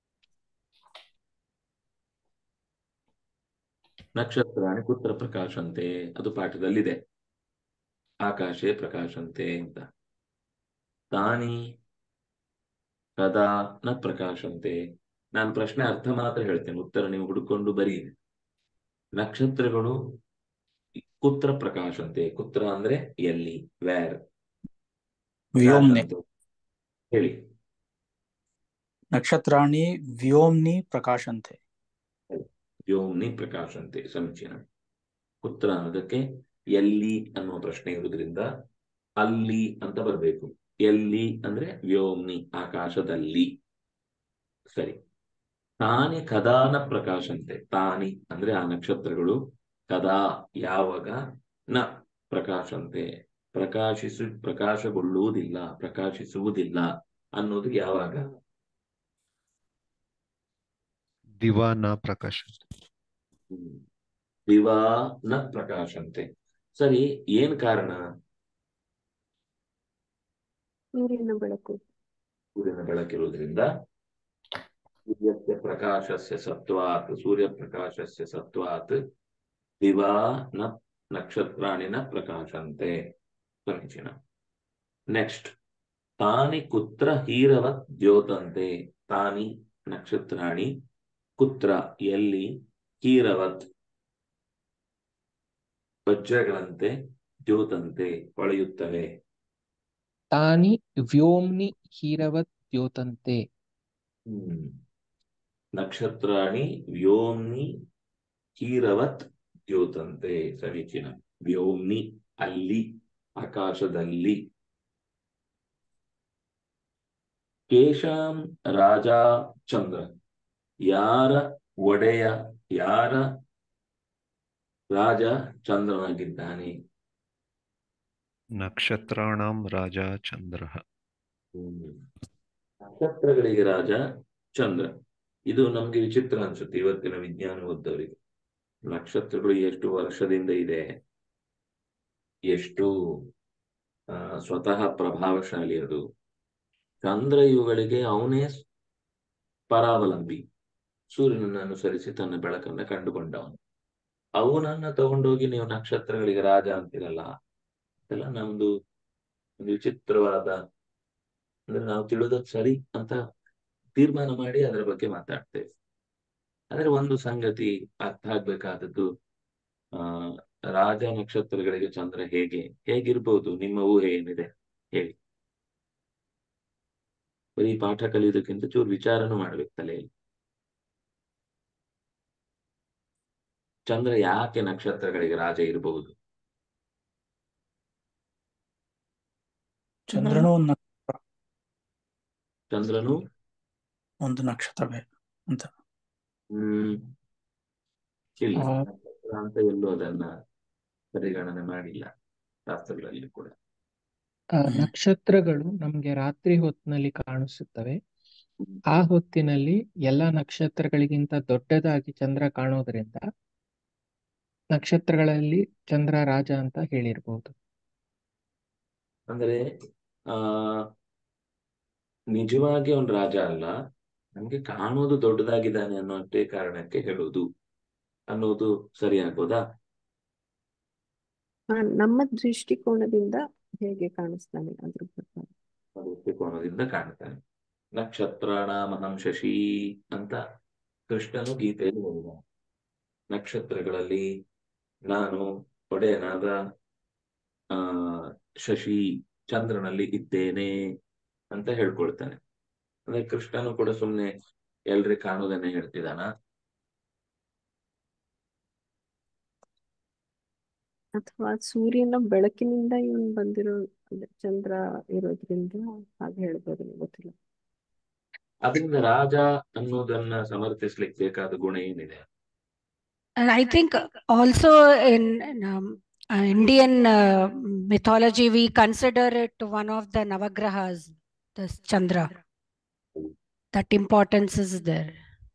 ನಕ್ಷತ್ರಾಣಿ ಕುತ್ರ ಪ್ರಕಾಶಂತೆ ಅದು ಪಾಠದಲ್ಲಿದೆ ಆಕಾಶೇ ಪ್ರಕಾಶಂತೆ ಅಂತ ತಾನಿ ಕದಾ ನ ಪ್ರಕಾಶಂತೆ ನಾನು ಪ್ರಶ್ನೆ ಅರ್ಥ ಮಾತ್ರ ಹೇಳ್ತೇನೆ ಉತ್ತರ ನೀವು ಹುಡುಕೊಂಡು ಬರೀರಿ ನಕ್ಷತ್ರಗಳು ಕುತ್ರ ಪ್ರಕಾಶಂತೆ ಕುತ್ರ ಅಂದ್ರೆ ಎಲ್ಲಿ ವ್ಯಾರ್ ವ್ಯೋಮ್ನಿ ಹೇಳಿ ನಕ್ಷತ್ರಾಣಿ ವ್ಯೋಮ್ನಿ ಪ್ರಕಾಶಂತೆ ವ್ಯೋಮ್ನಿ ಪ್ರಕಾಶಂತೆ ಸಮೀಚೀನ ಕುತ್ರ ಅನ್ನೋದಕ್ಕೆ ಎಲ್ಲಿ ಅನ್ನುವ ಪ್ರಶ್ನೆ ಇರುವುದರಿಂದ ಅಲ್ಲಿ ಅಂತ ಬರಬೇಕು ಎಲ್ಲಿ ಅಂದ್ರೆ ವ್ಯೋಮ್ನಿ ಆಕಾಶದಲ್ಲಿ ಸರಿ ತಾನಿ ಕದಾನ ಪ್ರಕಾಶಂತೆ ತಾನಿ ಅಂದ್ರೆ ಆ ನಕ್ಷತ್ರಗಳು ಕದಾ ಯಾವಾಗ ನ ಪ್ರಕಾಶಂತೆ ಪ್ರಕಾಶಿಸು ಪ್ರಕಾಶಗೊಳ್ಳುವುದಿಲ್ಲ ಪ್ರಕಾಶಿಸುವುದಿಲ್ಲ ಅನ್ನೋದು ಯಾವಾಗ ದಿವಾ ನ ಪ್ರಕಾಶ ಹ್ಮ್. ದಿವಾ ನ ಪ್ರಕಾಶಂತೆ ಸರಿ ಏನ್ ಕಾರಣ ಸೂರ್ಯನ ಬೆಳಕು ಸೂರ್ಯನ ಬೆಳಕಿರುವುದರಿಂದ ಸೂರ್ಯಸ್ಯ ಪ್ರಕಾಶಸ್ಯ ಸತ್ವಾತ್ ಸೂರ್ಯ ಪ್ರಕಾಶಸ್ಯ ಸತ್ವಾತ್ ದಿವಾ ನ ನಕ್ಷತ್ರಾಣಿ ನ ಪ್ರಕಾಶಂತೆ ಸಮೀಚೀನ ನೆಕ್ಸ್ಟ್ ತಾನಿ ಕುತ್ರ ಹೀರವತ್ ದ್ಯೋತಂತೆ ತಾನಿ ನಕ್ಷತ್ರಾಣಿ ಕುತ್ರ ಎಲ್ಲಿ ಹೀರವತ್ ವಜ್ರಗಳಂತೆ ದ್ಯೋತಂತೆ ಹೊಳೆಯುತ್ತವೆ ತಾನಿ ವ್ಯೋಮ್ನಿ ಹೀರವತ್ ದ್ಯೋತಂತೆ ಹ್ಮ್ ನಕ್ಷತ್ರಾಣಿ ವ್ಯೋಮ್ನಿ ಹೀರವತ್ ದ್ಯೋತಂತೆ ಸಮೀಚೀನ ವ್ಯೋಮ್ನಿ ಅಲ್ಲಿ ಆಕಾಶದಲ್ಲಿ ಕೇಶಾಂ ರಾಜ ಚಂದ್ರ ಯಾರ ಒಡೆಯ ಯಾರ ರಾಜ ಚಂದ್ರನಾಗಿದ್ದಾನೆ ನಕ್ಷತ್ರಾಣಾಂ ರಾಜ ಚಂದ್ರ ಹ್ಮ್. ನಕ್ಷತ್ರಗಳಿಗೆ ರಾಜ ಚಂದ್ರ ಇದು ನಮ್ಗೆ ವಿಚಿತ್ರ ಅನ್ಸುತ್ತೆ ಇವತ್ತಿನ ವಿಜ್ಞಾನ ಓದ್ದವರಿಗೆ ನಕ್ಷತ್ರಗಳು ಎಷ್ಟು ವರ್ಷದಿಂದ ಇದೆ ಎಷ್ಟು ಆ, ಸ್ವತಃ ಪ್ರಭಾವಶಾಲಿ ಅದು ಚಂದ್ರ ಇವುಗಳಿಗೆ ಅವನೇ ಪರಾವಲಂಬಿ ಸೂರ್ಯನನ್ನು ಅನುಸರಿಸಿ ತನ್ನ ಬೆಳಕನ್ನ ಕಂಡುಕೊಂಡವನು ಅವನನ್ನ ತಗೊಂಡೋಗಿ ನೀವು ನಕ್ಷತ್ರಗಳಿಗೆ ರಾಜ ಅಂತೀರಲ್ಲ ಇದೆಲ್ಲ ನಮ್ದು ಒಂದು ವಿಚಿತ್ರವಾದ ಅಂದ್ರೆ ನಾವು ತಿಳಿದದ್ ಸರಿ ಅಂತ ತೀರ್ಮಾನ ಮಾಡಿ ಅದರ ಬಗ್ಗೆ ಮಾತಾಡ್ತೇವೆ ಆದ್ರೆ ಒಂದು ಸಂಗತಿ ಅರ್ಥ ಆಗ್ಬೇಕಾದದ್ದು ಆ ರಾಜ ನಕ್ಷತ್ರಗಳಿಗೆ ಚಂದ್ರ ಹೇಗೆ ಹೇಗಿರ್ಬೋದು ನಿಮ್ಮ ಊಹೆ ಏನಿದೆ ಹೇಳಿ ಬರೀ ಪಾಠ ಕಲಿಯೋದಕ್ಕಿಂತ ಚೂರು ವಿಚಾರನೂ ಮಾಡ್ಬೇಕು ತಲೆಯಲ್ಲಿ ಚಂದ್ರ ಯಾಕೆ ನಕ್ಷತ್ರಗಳಿಗೆ ರಾಜ ಇರಬಹುದು ಚಂದ್ರನು ಒಂದು ನಕ್ಷತ್ರ ಚಂದ್ರನು ಒಂದು ನಕ್ಷತ್ರವೇ ಅಂತ ಹ್ಮ್ ಇಲ್ಲ ಆ. ನಕ್ಷತ್ರ ಅಂತ ಎಲ್ಲೂ ಅದನ್ನ ಪರಿಗಣನೆ ಮಾಡಿಲ್ಲ ಶಾಸ್ತ್ರಗಳಲ್ಲಿ ಕೂಡ ಆ, ನಕ್ಷತ್ರಗಳು ನಮ್ಗೆ ರಾತ್ರಿ ಹೊತ್ತಿನಲ್ಲಿ ಕಾಣಿಸುತ್ತವೆ ಆ ಹೊತ್ತಿನಲ್ಲಿ ಎಲ್ಲ ನಕ್ಷತ್ರಗಳಿಗಿಂತ ದೊಡ್ಡದಾಗಿ ಚಂದ್ರ ಕಾಣೋದ್ರಿಂದ ನಕ್ಷತ್ರಗಳಲ್ಲಿ ಚಂದ್ರ ರಾಜ ಅಂತ ಹೇಳಿರ್ಬೋದು ಅಂದ್ರೆ ಆ ನಿಜವಾಗಿ ಅವನ್ ರಾಜ ಅಲ್ಲ ನಮ್ಗೆ ಕಾಣೋದು ದೊಡ್ಡದಾಗಿದ್ದಾನೆ ಅನ್ನೋ ಅಷ್ಟೇ ಕಾರಣಕ್ಕೆ ಹೇಳೋದು ಅನ್ನೋದು ಸರಿ ಆಗ್ಬೋದಾ ಆ, ನಮ್ಮ ದೃಷ್ಟಿಕೋನದಿಂದ ಹೇಗೆ ಕಾಣಿಸ್ತಾನೆ ಅದ್ರ ಪ್ರಕಾರ ದೃಷ್ಟಿಕೋನದಿಂದ ಕಾಣ್ತಾನೆ ನಕ್ಷತ್ರಾಣಾಮಹಂ ಶಶಿ ಅಂತ ಕೃಷ್ಣನು ಗೀತೆಯಲ್ಲಿ ಹೇಳಿದ ನಕ್ಷತ್ರಗಳಲ್ಲಿ ನಾನು ಒಡೆಯನಾದ ಆ ಶಶಿ ಚಂದ್ರನಲ್ಲಿ ಇದ್ದೇನೆ ಅಂತ ಹೇಳ್ಕೊಳ್ತಾನೆ ಅಂದ್ರೆ ಕೃಷ್ಣನು ಕೂಡ ಸುಮ್ನೆ ಎಲ್ರಿ ಕಾಣೋದನ್ನೇ ಹೇಳ್ತಿದಾನ ಅಥವಾ ಸೂರ್ಯನ ಬೆಳಕಿನಿಂದ ಇವನ್ ಬಂದಿರೋ ಅದೇ ಚಂದ್ರ ಇರೋದ್ರಿಂದ ಹಾಗೆ ಹೇಳ್ಬೋದು ಗೊತ್ತಿಲ್ಲ ಅದರಿಂದ ರಾಜ ಅನ್ನೋದನ್ನ ಸಮರ್ಥಿಸ್ಲಿಕ್ಕೆ ಬೇಕಾದ ಗುಣ ಏನಿದೆ And I think also in, in, um, uh, Indian uh, mythology, we consider it one of the Navagrahas, this Chandra. that importance is there.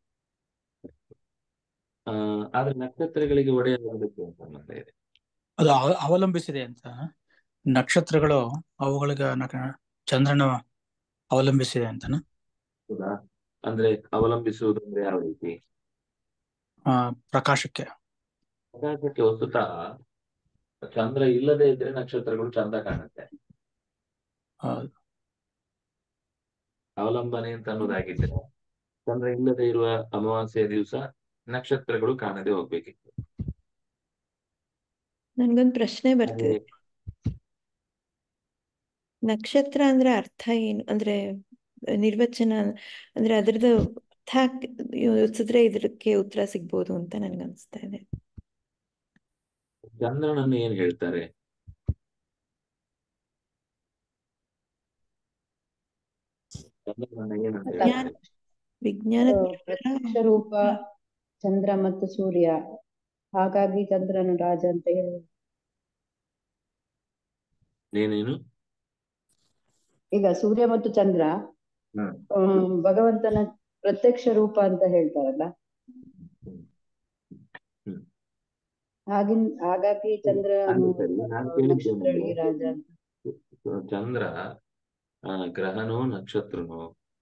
ಆ ಆದ್ರೆ ನಕ್ಷತ್ರಗಳಿಗೆ ಒಡೆಯಾಗೋದಕ್ಕೆ ಏನ್ ಸಂಬಂಧ ಇದೆ ಅದು ಅವ- ಅವಲಂಬಿಸಿದೆ ಅಂತ ನಕ್ಷತ್ರಗಳು ಅವುಗಳಿಗೆ ನಕ- ಚಂದ್ರನ ಅವಲಂಬಿಸಿದೆ ಅಂತನಾ ಹೌದಾ ಅಂದ್ರೆ ಅವಲಂಬಿಸುವುದು ಅಂದ್ರೆ ಯಾವ ರೀತಿ ಆ, ಪ್ರಕಾಶಕ್ಕೆ ಪ್ರಕಾಶಕ್ಕೆ ವಸ್ತುತಃ ಚಂದ್ರ ಇಲ್ಲದೆ ಇದ್ರೆ ನಕ್ಷತ್ರಗಳು ಚಂದ ಕಾಣುತ್ತೆ ಆ, ಅವಲಂಬನೆ ಅಂತ ಅನ್ನೋದಾಗಿದ್ರೆ ಚಂದ್ರ ಇಲ್ಲದೆ ಇರುವ ಅಮಾವಾಸ್ಯೆಯ ದಿವಸ ನಕ್ಷತ್ರಗಳು ಕಾಣದೆ ಹೋಗ್ಬೇಕಿತ್ತು ನನ್ಗೊಂದು ಪ್ರಶ್ನೆ ಬರ್ತಿದೆ ಹಾಗೆ ನಕ್ಷತ್ರ ಅಂದ್ರೆ ಅರ್ಥ ಏನು ಅಂದ್ರೆ ನಿರ್ವಚನ ಅಂದ್ರೆ ಅದ್ರದ್ದು ಅರ್ಥ ಹಾಕ್- ಯೋಚಿಸಿದ್ರೆ ಇದಕ್ಕೆ ಉತ್ತರ ಸಿಗ್ಬೋದು ಅಂತ ನನ್ಗೆ ಅನಿಸ್ತಾ ಇದೆ ಚಂದ್ರನನ್ನು ಏನ್ ಹೇಳ್ತಾರೆ ಚಂದ್ರನನ್ನ ಏನಂತ ಅಲ್ಲ ವಿಜ್ಞಾನ ಹೇಳ್ತಾರೆ ವಿಜ್ಞಾನದ ಆ, ಪ್ರತ್ಯಕ್ಷ ರೂಪ ಚಂದ್ರ ಮತ್ತು ಸೂರ್ಯ ಹಾಗಾಗಿ ಚಂದ್ರನು ರಾಜ ಅಂತ ಹೇಳಿ ಏನೇನು ಈಗ ಸೂರ್ಯ ಮತ್ತು ಚಂದ್ರ ಹ್ಮ್ ಆ, ಭಗವಂತನ ಪ್ರತ್ಯಕ್ಷ ರೂಪ ಅಂತ ಹೇಳ್ತಾರಲ್ಲ ಹ್ಮ್ ಹ್ಮ್ ಹಾಗಿನ್ ಹಾಗಾಗಿ ಚಂದ್ರನು ಅದು ಸರಿ ನಾನು ಕೇಳಿದ್ದೇನೆ ನಕ್ಷತ್ರಗಳಿಗೆ ರಾಜ ಅಂತ ಚಂದ್ರ ಆ, ಗ್ರಹನೋ ನಕ್ಷತ್ರನೋ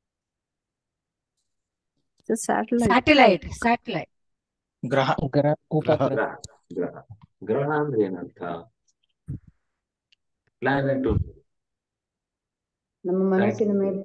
ಸ್ಯಾಟಲೈಟ್ Satellite, satellite. ಗ್ರಹ ಗ್ರಹ ಉಪಗ್ರಹ ಗ್ರಹ ಗ್ರಹ ಗ್ರಹ ಅಂದ್ರೆ ಏನರ್ಥ ಪ್ಲಾನೆಟ್ ನಮ್ಮ ಮನಸ್ಸಿನ ಮೇಲೆ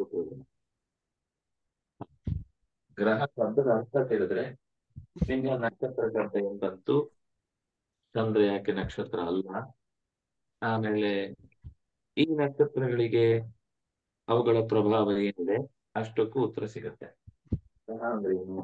ಗ್ರಹ ಶಬ್ದದ ಅರ್ಥ ತಿಳಿದ್ರೆ ನಿಮ್ಗೆ ಆ ನಕ್ಷತ್ರ ಶಬ್ದ ಏನ್ ಬಂತು ಚಂದ್ರ ಯಾಕೆ ನಕ್ಷತ್ರ ಅಲ್ಲ ಆಮೇಲೆ ಈ ನಕ್ಷತ್ರಗಳಿಗೆ ಅವುಗಳ ಪ್ರಭಾವ ಏನಿದೆ ಅಷ್ಟಕ್ಕೂ ಉತ್ತರ ಸಿಗುತ್ತೆ ಗ್ರಹ ಅಂದ್ರೆ ಏನು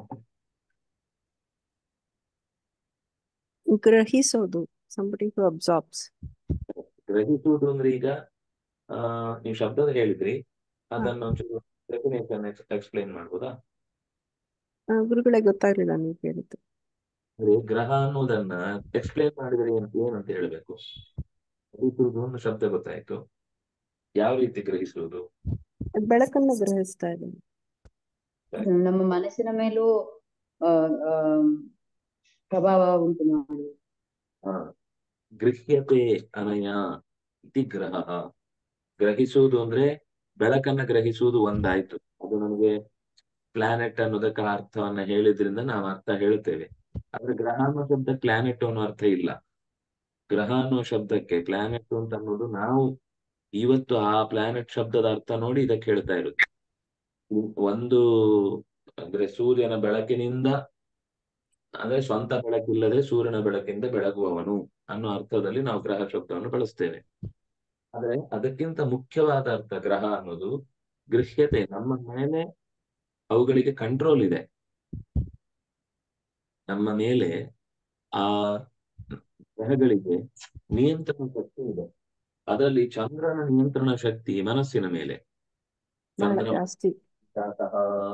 ಗ್ರಹಿಸೋದು ಸಂಬಡಿ ಹು ಅಬ್ಸಾರ್ಬ್ಸ್ ಗ್ರಹಿಸುವುದು ಅಂದ್ರೆ ಈಗ ಆ ನೀವು ಶಬ್ದದ ಹೇಳಿದ್ರಿ ಅದನ್ನ ಒಂಚೂರು ಡೆಫಿನೇಷನ್ ಎಕ್ಸ್ಪ್ಲೈನ್ ಮಾಡ್ಬೋದಾ ಗುರುಗಳೇ ಗೊತ್ತಾಗ್ಲಿಲ್ಲ ನೀವು ಹೇಳಿದ್ದು ಅಂದ್ರೆ ಗ್ರಹ ಅನ್ನೋದನ್ನ ಎಕ್ಸ್ಪ್ಲೈನ್ ಮಾಡಿದ್ರೆ ಏನ್ ಏನಂತ ಹೇಳ್ಬೇಕು ಗ್ರಹಿಸುವುದು ಅನ್ನೋ ಶಬ್ದ ಗೊತ್ತಾಯ್ತು ಯಾವ ರೀತಿ ಗ್ರಹಿಸುವುದು ಬೆಳಕನ್ನ ಗ್ರಹಿಸ್ತಾ ಇದ್ದೀನಿ ನಮ್ಮ ಮನಸ್ಸಿನ ಮೇಲೂ ಆ ಆ, ಪ್ರಭಾವ ಉಂಟು ಮಾಡುವುದು ಆ, ಗೃಹ್ಯತೆ ಅನಯ ಇತಿ ಗ್ರಹ ಗ್ರಹಿಸುವುದು ಅಂದ್ರೆ ಬೆಳಕನ್ನ ಗ್ರಹಿಸುವುದು ಒಂದಾಯ್ತು ಅದು ನಮಗೆ ಪ್ಲಾನೆಟ್ ಅನ್ನೋದಕ್ಕೆ ಅರ್ಥವನ್ನ ಹೇಳಿದ್ರಿಂದ ನಾವು ಅರ್ಥ ಹೇಳ್ತೇವೆ ಆದ್ರೆ ಗ್ರಹ ಅನ್ನೋ ಶಬ್ದ ಪ್ಲಾನೆಟ್ ಅನ್ನೋ ಅರ್ಥ ಇಲ್ಲ ಗ್ರಹ ಅನ್ನೋ ಶಬ್ದಕ್ಕೆ ಪ್ಲಾನೆಟ್ ಅಂತ ಅನ್ನೋದು ನಾವು ಇವತ್ತು ಆ ಪ್ಲಾನೆಟ್ ಶಬ್ದದ ಅರ್ಥ ನೋಡಿ ಇದಕ್ಕೆ ಹೇಳ್ತಾ ಇರೋದು ಒಂದು ಅಂದ್ರೆ ಸೂರ್ಯನ ಬೆಳಕಿನಿಂದ ಅಂದ್ರೆ ಸ್ವಂತ ಬೆಳಕಿಲ್ಲದೆ ಸೂರ್ಯನ ಬೆಳಕಿಂದ ಬೆಳಗುವವನು ಅನ್ನೋ ಅರ್ಥದಲ್ಲಿ ನಾವು ಗ್ರಹ ಶಬ್ದವನ್ನು ಬಳಸ್ತೇವೆ ಆದ್ರೆ ಅದಕ್ಕಿಂತ ಮುಖ್ಯವಾದ ಅರ್ಥ ಗ್ರಹ ಅನ್ನೋದು ಗೃಹ್ಯತೆ ನಮ್ಮ ಮೇಲೆ ಅವುಗಳಿಗೆ ಕಂಟ್ರೋಲ್ ಇದೆ ನಮ್ಮ ಮೇಲೆ ಆ ಗ್ರಹಗಳಿಗೆ ನಿಯಂತ್ರಣ ಶಕ್ತಿ ಇದೆ ಅದರಲ್ಲಿ ಚಂದ್ರನ ನಿಯಂತ್ರಣ ಶಕ್ತಿ ಮನಸ್ಸಿನ ಮೇಲೆ ಬಹಳ ಚಂದ್ರನ ಜಾಸ್ತಿ ಜಾತಃ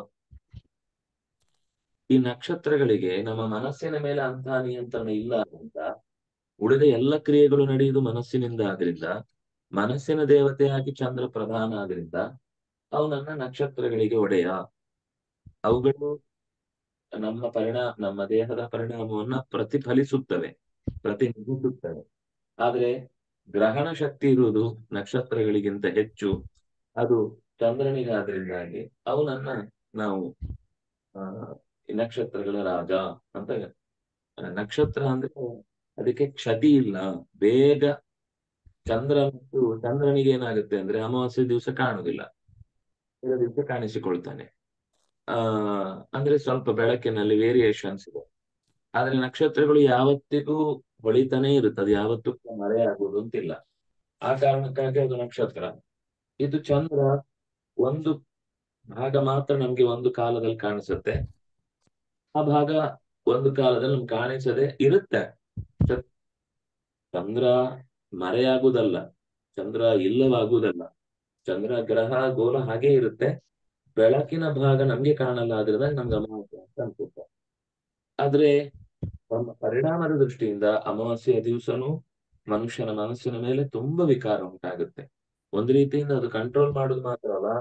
ಈ ನಕ್ಷತ್ರಗಳಿಗೆ ನಮ್ಮ ಮನಸ್ಸಿನ ಮೇಲೆ ಅಂತಹ ನಿಯಂತ್ರಣ ಇಲ್ಲ ಅಂತ ಉಳಿದ ಎಲ್ಲ ಕ್ರಿಯೆಗಳು ನಡೆಯುವುದು ಮನಸ್ಸಿನಿಂದ ಆದ್ರಿಂದ ಮನಸ್ಸಿನ ದೇವತೆಯಾಗಿ ಚಂದ್ರ ಪ್ರಧಾನ ಆದ್ರಿಂದ ಅವನನ್ನ ನಕ್ಷತ್ರಗಳಿಗೆ ಒಡೆಯ ಅವುಗಳು ನಮ್ಮ ಪರಿಣಾಮ ನಮ್ಮ ದೇಹದ ಪರಿಣಾಮವನ್ನ ಪ್ರತಿಫಲಿಸುತ್ತವೆ ಪ್ರತಿನಿಧಿಸುತ್ತವೆ ಆದ್ರೆ ಗ್ರಹಣ ಶಕ್ತಿ ಇರುವುದು ನಕ್ಷತ್ರಗಳಿಗಿಂತ ಹೆಚ್ಚು ಅದು ಚಂದ್ರನಿಗಾದ್ರಿಂದಾಗಿ ಅವನನ್ನ ನಾವು ಆ ಈ ನಕ್ಷತ್ರಗಳ ರಾಜ ಅಂತ ಆ, ನಕ್ಷತ್ರ ಅಂದ್ರೆ ಅದಕ್ಕೆ ಕ್ಷತಿ ಇಲ್ಲ ಬೇಗ ಚಂದ್ರ ಮತ್ತು ಚಂದ್ರನಿಗೆ ಏನಾಗುತ್ತೆ ಅಂದ್ರೆ ಅಮಾವಾಸ್ಯೆ ದಿವಸ ಕಾಣುದಿಲ್ಲ ಬೇರೆ ದಿವಸ ಕಾಣಿಸಿಕೊಳ್ತಾನೆ ಆ ಅಂದ್ರೆ ಸ್ವಲ್ಪ ಬೆಳಕಿನಲ್ಲಿ ವೇರಿಯೇಷನ್ಸ್ ಇದೆ ಆದ್ರೆ ನಕ್ಷತ್ರಗಳು ಯಾವತ್ತಿಗೂ ಹೊಳಿತಾನೆ ಇರುತ್ತೆ ಅದು ಯಾವತ್ತೂ ಮರೆಯಾಗುವುದು ಅಂತಿಲ್ಲ ಆ ಕಾರಣಕ್ಕಾಗಿ ಅದು ನಕ್ಷತ್ರ ಇದು ಚಂದ್ರ ಒಂದು ಭಾಗ ಮಾತ್ರ ನಮ್ಗೆ ಒಂದು ಕಾಲದಲ್ಲಿ ಕಾಣಿಸುತ್ತೆ ಆ ಭಾಗ ಒಂದು ಕಾಲದಲ್ಲಿ ನಮ್ಗೆ ಕಾಣಿಸದೆ ಇರುತ್ತೆ ಚ- ಚಂದ್ರ ಮರೆಯಾಗುವುದಲ್ಲ ಚಂದ್ರ ಇಲ್ಲವಾಗುವುದಲ್ಲ ಚಂದ್ರ ಗ್ರಹ ಗೋಲ ಹಾಗೆ ಇರುತ್ತೆ ಬೆಳಕಿನ ಭಾಗ ನಮ್ಗೆ ಕಾಣಲ್ಲ ಆದ್ರಿಂದ ನಮ್ಗೆ ಅಮಾವಾಸ್ಯೆ ಅಂತ ಅನ್ಸುತ್ತೆ ಆದ್ರೆ ನಮ್ಮ ಪರಿಣಾಮದ ದೃಷ್ಟಿಯಿಂದ ಅಮಾವಾಸ್ಯೆಯ ದಿವಸನೂ ಮನುಷ್ಯನ ಮನಸ್ಸಿನ ಮೇಲೆ ತುಂಬಾ ವಿಕಾರ ಉಂಟಾಗುತ್ತೆ ಒಂದು ರೀತಿಯಿಂದ ಅದು ಕಂಟ್ರೋಲ್ ಮಾಡುದು ಮಾತ್ರ ಅಲ್ಲ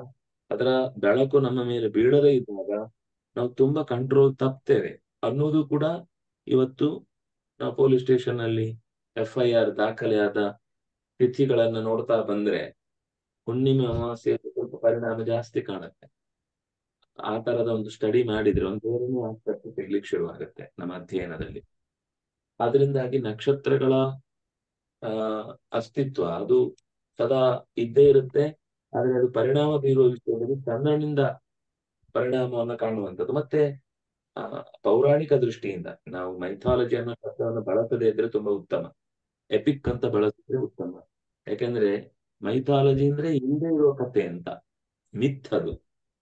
ಅದರ ಬೆಳಕು ನಮ್ಮ ಮೇಲೆ ಬೀಳದೇ ಇದ್ದಾಗ ನಾವು ತುಂಬಾ ಕಂಟ್ರೋಲ್ ತಪ್ತೇವೆ ಅನ್ನೋದು ಕೂಡ ಇವತ್ತು ನಾವು ಪೊಲೀಸ್ ಸ್ಟೇಷನ್ ಅಲ್ಲಿ ಎಫ್ ಐ ಆರ್ ದಾಖಲೆಯಾದ ತಿಥಿಗಳನ್ನ ನೋಡ್ತಾ ಬಂದ್ರೆ ಹುಣ್ಣಿಮೆ ಅಮಾವಾಸ್ಯೆ ಸ್ವಲ್ಪ ಪರಿಣಾಮ ಜಾಸ್ತಿ ಕಾಣುತ್ತೆ ಆ ತರದ ಒಂದು ಸ್ಟಡಿ ಮಾಡಿದ್ರೆ ಒಂದು ಬೇರೆನೇ ಆಸ್ಪೆಕ್ಟ್ ಸಿಗ್ಲಿಕ್ಕೆ ಶುರುವಾಗುತ್ತೆ ನಮ್ಮ ಅಧ್ಯಯನದಲ್ಲಿ ಅದರಿಂದಾಗಿ ನಕ್ಷತ್ರಗಳ ಆ ಅಸ್ತಿತ್ವ ಅದು ಸದಾ ಇದ್ದೇ ಇರುತ್ತೆ ಆದ್ರೆ ಅದು ಪರಿಣಾಮ ಬೀರುವ ವಿಷಯದಲ್ಲಿ ಚಂದ್ರನಿಂದ ಪರಿಣಾಮವನ್ನು ಕಾಣುವಂಥದ್ದು ಮತ್ತೆ ಆ ಪೌರಾಣಿಕ ದೃಷ್ಟಿಯಿಂದ ನಾವು ಮೈಥಾಲಜಿ ಅನ್ನೋ ಶಬ್ದವನ್ನು ಬಳಸದೇ ಇದ್ರೆ ತುಂಬಾ ಉತ್ತಮ ಎಪಿಕ್ ಅಂತ ಬಳಸಿದ್ರೆ ಉತ್ತಮ ಯಾಕೆಂದ್ರೆ ಮೈಥಾಲಜಿ ಅಂದ್ರೆ ಇಲ್ಲದೆ ಇರುವ ಕಥೆ ಅಂತ ಮಿಥ್ ಅದು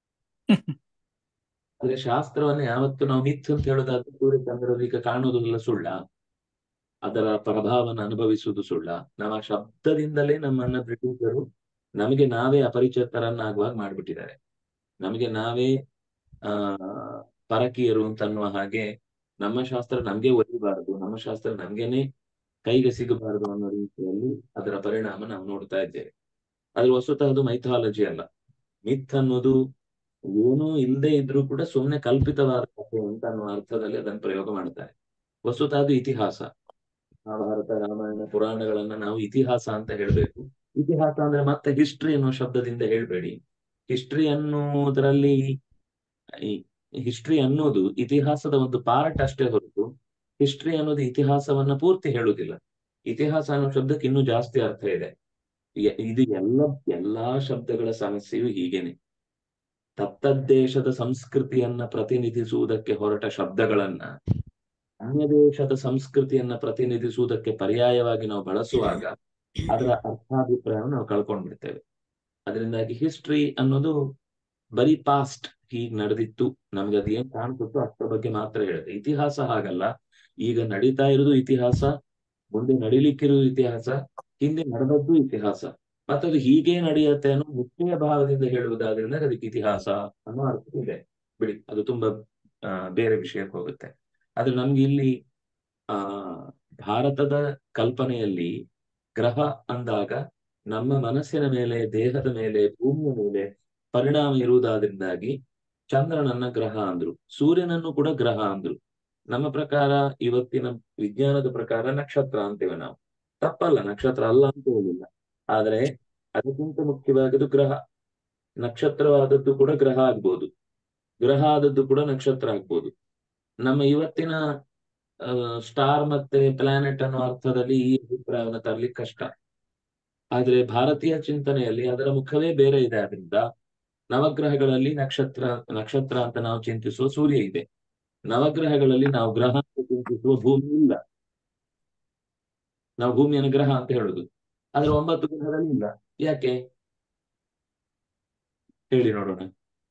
ಅಂದ್ರೆ ಶಾಸ್ತ್ರವನ್ನ ಯಾವತ್ತು ನಾವು ಮಿಥ್ ಅಂತ ಹೇಳೋದಾದ್ರೆ ಸೂರ್ಯಚಂದ್ರರು ಈಗ ಕಾಣುವುದಿಲ್ಲ ಸುಳ್ಳ ಅದರ ಪ್ರಭಾವನ ಅನುಭವಿಸುವುದು ಸುಳ್ಳ ನಾವು ಆ ಶಬ್ದದಿಂದಲೇ ನಮ್ಮನ್ನ ಬ್ರಿಟಿಷರು ನಮಗೆ ನಾವೇ ಅಪರಿಚಿತರನ್ನಾಗುವಾಗ ಮಾಡ್ಬಿಟ್ಟಿದ್ದಾರೆ ನಮಗೆ ನಾವೇ ಆ ಪರಕೀಯರು ಅಂತ ಅನ್ನುವ ಹಾಗೆ ನಮ್ಮ ಶಾಸ್ತ್ರ ನಮ್ಗೆ ಒಲಿಬಾರದು ನಮ್ಮ ಶಾಸ್ತ್ರ ನಮ್ಗೆನೆ ಕೈಗೆ ಸಿಗಬಾರದು ಅನ್ನೋ ರೀತಿಯಲ್ಲಿ ಅದರ ಪರಿಣಾಮ ನಾವು ನೋಡ್ತಾ ಇದ್ದೇವೆ ಆದ್ರೆ ವಸ್ತುತಃ ಅದು ಮೈಥಾಲಜಿ ಅಲ್ಲ ಮಿಥ್ ಅನ್ನೋದು ಏನೂ ಇಲ್ಲದೆ ಇದ್ರೂ ಕೂಡ ಸುಮ್ಮನೆ ಕಲ್ಪಿತವಾದ ಕಥೆ ಅಂತ ಅನ್ನುವ ಅರ್ಥದಲ್ಲಿ ಅದನ್ನು ಪ್ರಯೋಗ ಮಾಡ್ತಾರೆ ವಸ್ತುತಃ ಅದು ಇತಿಹಾಸ ಮಹಾಭಾರತ ರಾಮಾಯಣ ಪುರಾಣಗಳನ್ನ ನಾವು ಇತಿಹಾಸ ಅಂತ ಹೇಳ್ಬೇಕು ಇತಿಹಾಸ ಅಂದ್ರೆ ಮತ್ತೆ ಹಿಸ್ಟ್ರಿ ಅನ್ನೋ ಶಬ್ದದಿಂದ ಹೇಳ್ಬೇಡಿ ಹಿಸ್ಟ್ರಿ ಅನ್ನೋದ್ರಲ್ಲಿ ಹಿಸ್ಟ್ರಿ ಅನ್ನೋದು ಇತಿಹಾಸದ ಒಂದು ಪಾರ್ಟ್ ಅಷ್ಟೇ ಹೊರತು ಹಿಸ್ಟ್ರಿ ಅನ್ನೋದು ಇತಿಹಾಸವನ್ನ ಪೂರ್ತಿ ಹೇಳುವುದಿಲ್ಲ ಇತಿಹಾಸ ಅನ್ನೋ ಶಬ್ದಕ್ಕೆ ಇನ್ನೂ ಜಾಸ್ತಿ ಅರ್ಥ ಇದೆ ಎ- ಇದು ಎಲ್ಲ ಎಲ್ಲಾ ಶಬ್ದಗಳ ಸಮಸ್ಯೆಯು ಹೀಗೇನೆ ತತ್ತದ್ದೇಶದ ಸಂಸ್ಕೃತಿಯನ್ನ ಪ್ರತಿನಿಧಿಸುವುದಕ್ಕೆ ಹೊರಟ ಶಬ್ದಗಳನ್ನ ಅನ್ಯ ದೇಶದ ಸಂಸ್ಕೃತಿಯನ್ನ ಪ್ರತಿನಿಧಿಸುವುದಕ್ಕೆ ಪರ್ಯಾಯವಾಗಿ ನಾವು ಬಳಸುವಾಗ ಅದರ ಅರ್ಥಾಭಿಪ್ರಾಯವನ್ನು ನಾವು ಕಳ್ಕೊಂಡ್ಬಿಡ್ತೇವೆ ಅದರಿಂದಾಗಿ ಹಿಸ್ಟ್ರಿ ಅನ್ನೋದು ಬರೀ ಪಾಸ್ಟ್ ಹೀಗ್ ನಡೆದಿತ್ತು ನಮ್ಗೆ ಅದು ಏನ್ ಕಾಣ್ತಿತ್ತು ಅಷ್ಟರ ಬಗ್ಗೆ ಮಾತ್ರ ಹೇಳುತ್ತೆ ಇತಿಹಾಸ ಹಾಗಲ್ಲ ಈಗ ನಡೀತಾ ಇರೋದು ಇತಿಹಾಸ ಮುಂದೆ ನಡಿಲಿಕ್ಕಿರೋದು ಇತಿಹಾಸ ಹಿಂದೆ ನಡೆದದ್ದು ಇತಿಹಾಸ ಮತ್ತದು ಹೀಗೆ ನಡೆಯುತ್ತೆ ಅನ್ನೋ ಮುಖ್ಯ ಭಾವದಿಂದ ಹೇಳುವುದಾದ್ರಿಂದ ಅದಕ್ಕೆ ಇತಿಹಾಸ ಅನ್ನೋ ಅರ್ಥ ಇದೆ ಬಿಡಿ ಅದು ತುಂಬಾ ಆ, ಬೇರೆ ವಿಷಯಕ್ಕೆ ಹೋಗುತ್ತೆ ಆದ್ರೆ ನಮ್ಗೆ ಇಲ್ಲಿ ಆ ಭಾರತದ ಕಲ್ಪನೆಯಲ್ಲಿ ಗ್ರಹ ಅಂದಾಗ ನಮ್ಮ ಮನಸ್ಸಿನ ಮೇಲೆ ದೇಹದ ಮೇಲೆ ಭೂಮಿಯ ಮೇಲೆ ಪರಿಣಾಮ ಇರುವುದಾದ್ರಿಂದಾಗಿ ಚಂದ್ರನನ್ನ ಗ್ರಹ ಅಂದ್ರು ಸೂರ್ಯನನ್ನು ಕೂಡ ಗ್ರಹ ಅಂದ್ರು ನಮ್ಮ ಪ್ರಕಾರ ಇವತ್ತಿನ ವಿಜ್ಞಾನದ ಪ್ರಕಾರ ನಕ್ಷತ್ರ ಅಂತೇವೆ ನಾವು ತಪ್ಪಲ್ಲ ನಕ್ಷತ್ರ ಅಲ್ಲ ಅಂತ ಹೇಳಿಲ್ಲ ಆದ್ರೆ ಅದಕ್ಕಿಂತ ಮುಖ್ಯವಾದದ್ದು ಗ್ರಹ ನಕ್ಷತ್ರವಾದದ್ದು ಕೂಡ ಗ್ರಹ ಆಗ್ಬೋದು ಗ್ರಹ ಆದದ್ದು ಕೂಡ ನಕ್ಷತ್ರ ಆಗ್ಬೋದು ನಮ್ಮ ಇವತ್ತಿನ ಸ್ಟಾರ್ ಮತ್ತೆ ಪ್ಲಾನೆಟ್ ಅನ್ನೋ ಅರ್ಥದಲ್ಲಿ ಈ ಅಭಿಪ್ರಾಯವನ್ನು ತರಲಿಕ್ಕೆ ಕಷ್ಟ ಆದ್ರೆ ಭಾರತೀಯ ಚಿಂತನೆಯಲ್ಲಿ ಅದರ ಮುಖವೇ ಬೇರೆ ಇದೆ ಆದ್ರಿಂದ ನವಗ್ರಹಗಳಲ್ಲಿ ನಕ್ಷತ್ರ ನಕ್ಷತ್ರ ಅಂತ ನಾವು ಚಿಂತಿಸುವ ಸೂರ್ಯ ಇದೆ ನವಗ್ರಹಗಳಲ್ಲಿ ನಾವು ಗ್ರಹ ಅಂತ ಚಿಂತಿಸುವ ಭೂಮಿ ಇಲ್ಲ ನಾವು ಭೂಮಿಯನ್ನು ಗ್ರಹ ಅಂತ ಹೇಳುದು ಆದ್ರೆ ಒಂಬತ್ತು ಗ್ರಹದಲ್ಲಿ ಇಲ್ಲ ಯಾಕೆ ಹೇಳಿ ನೋಡೋಣ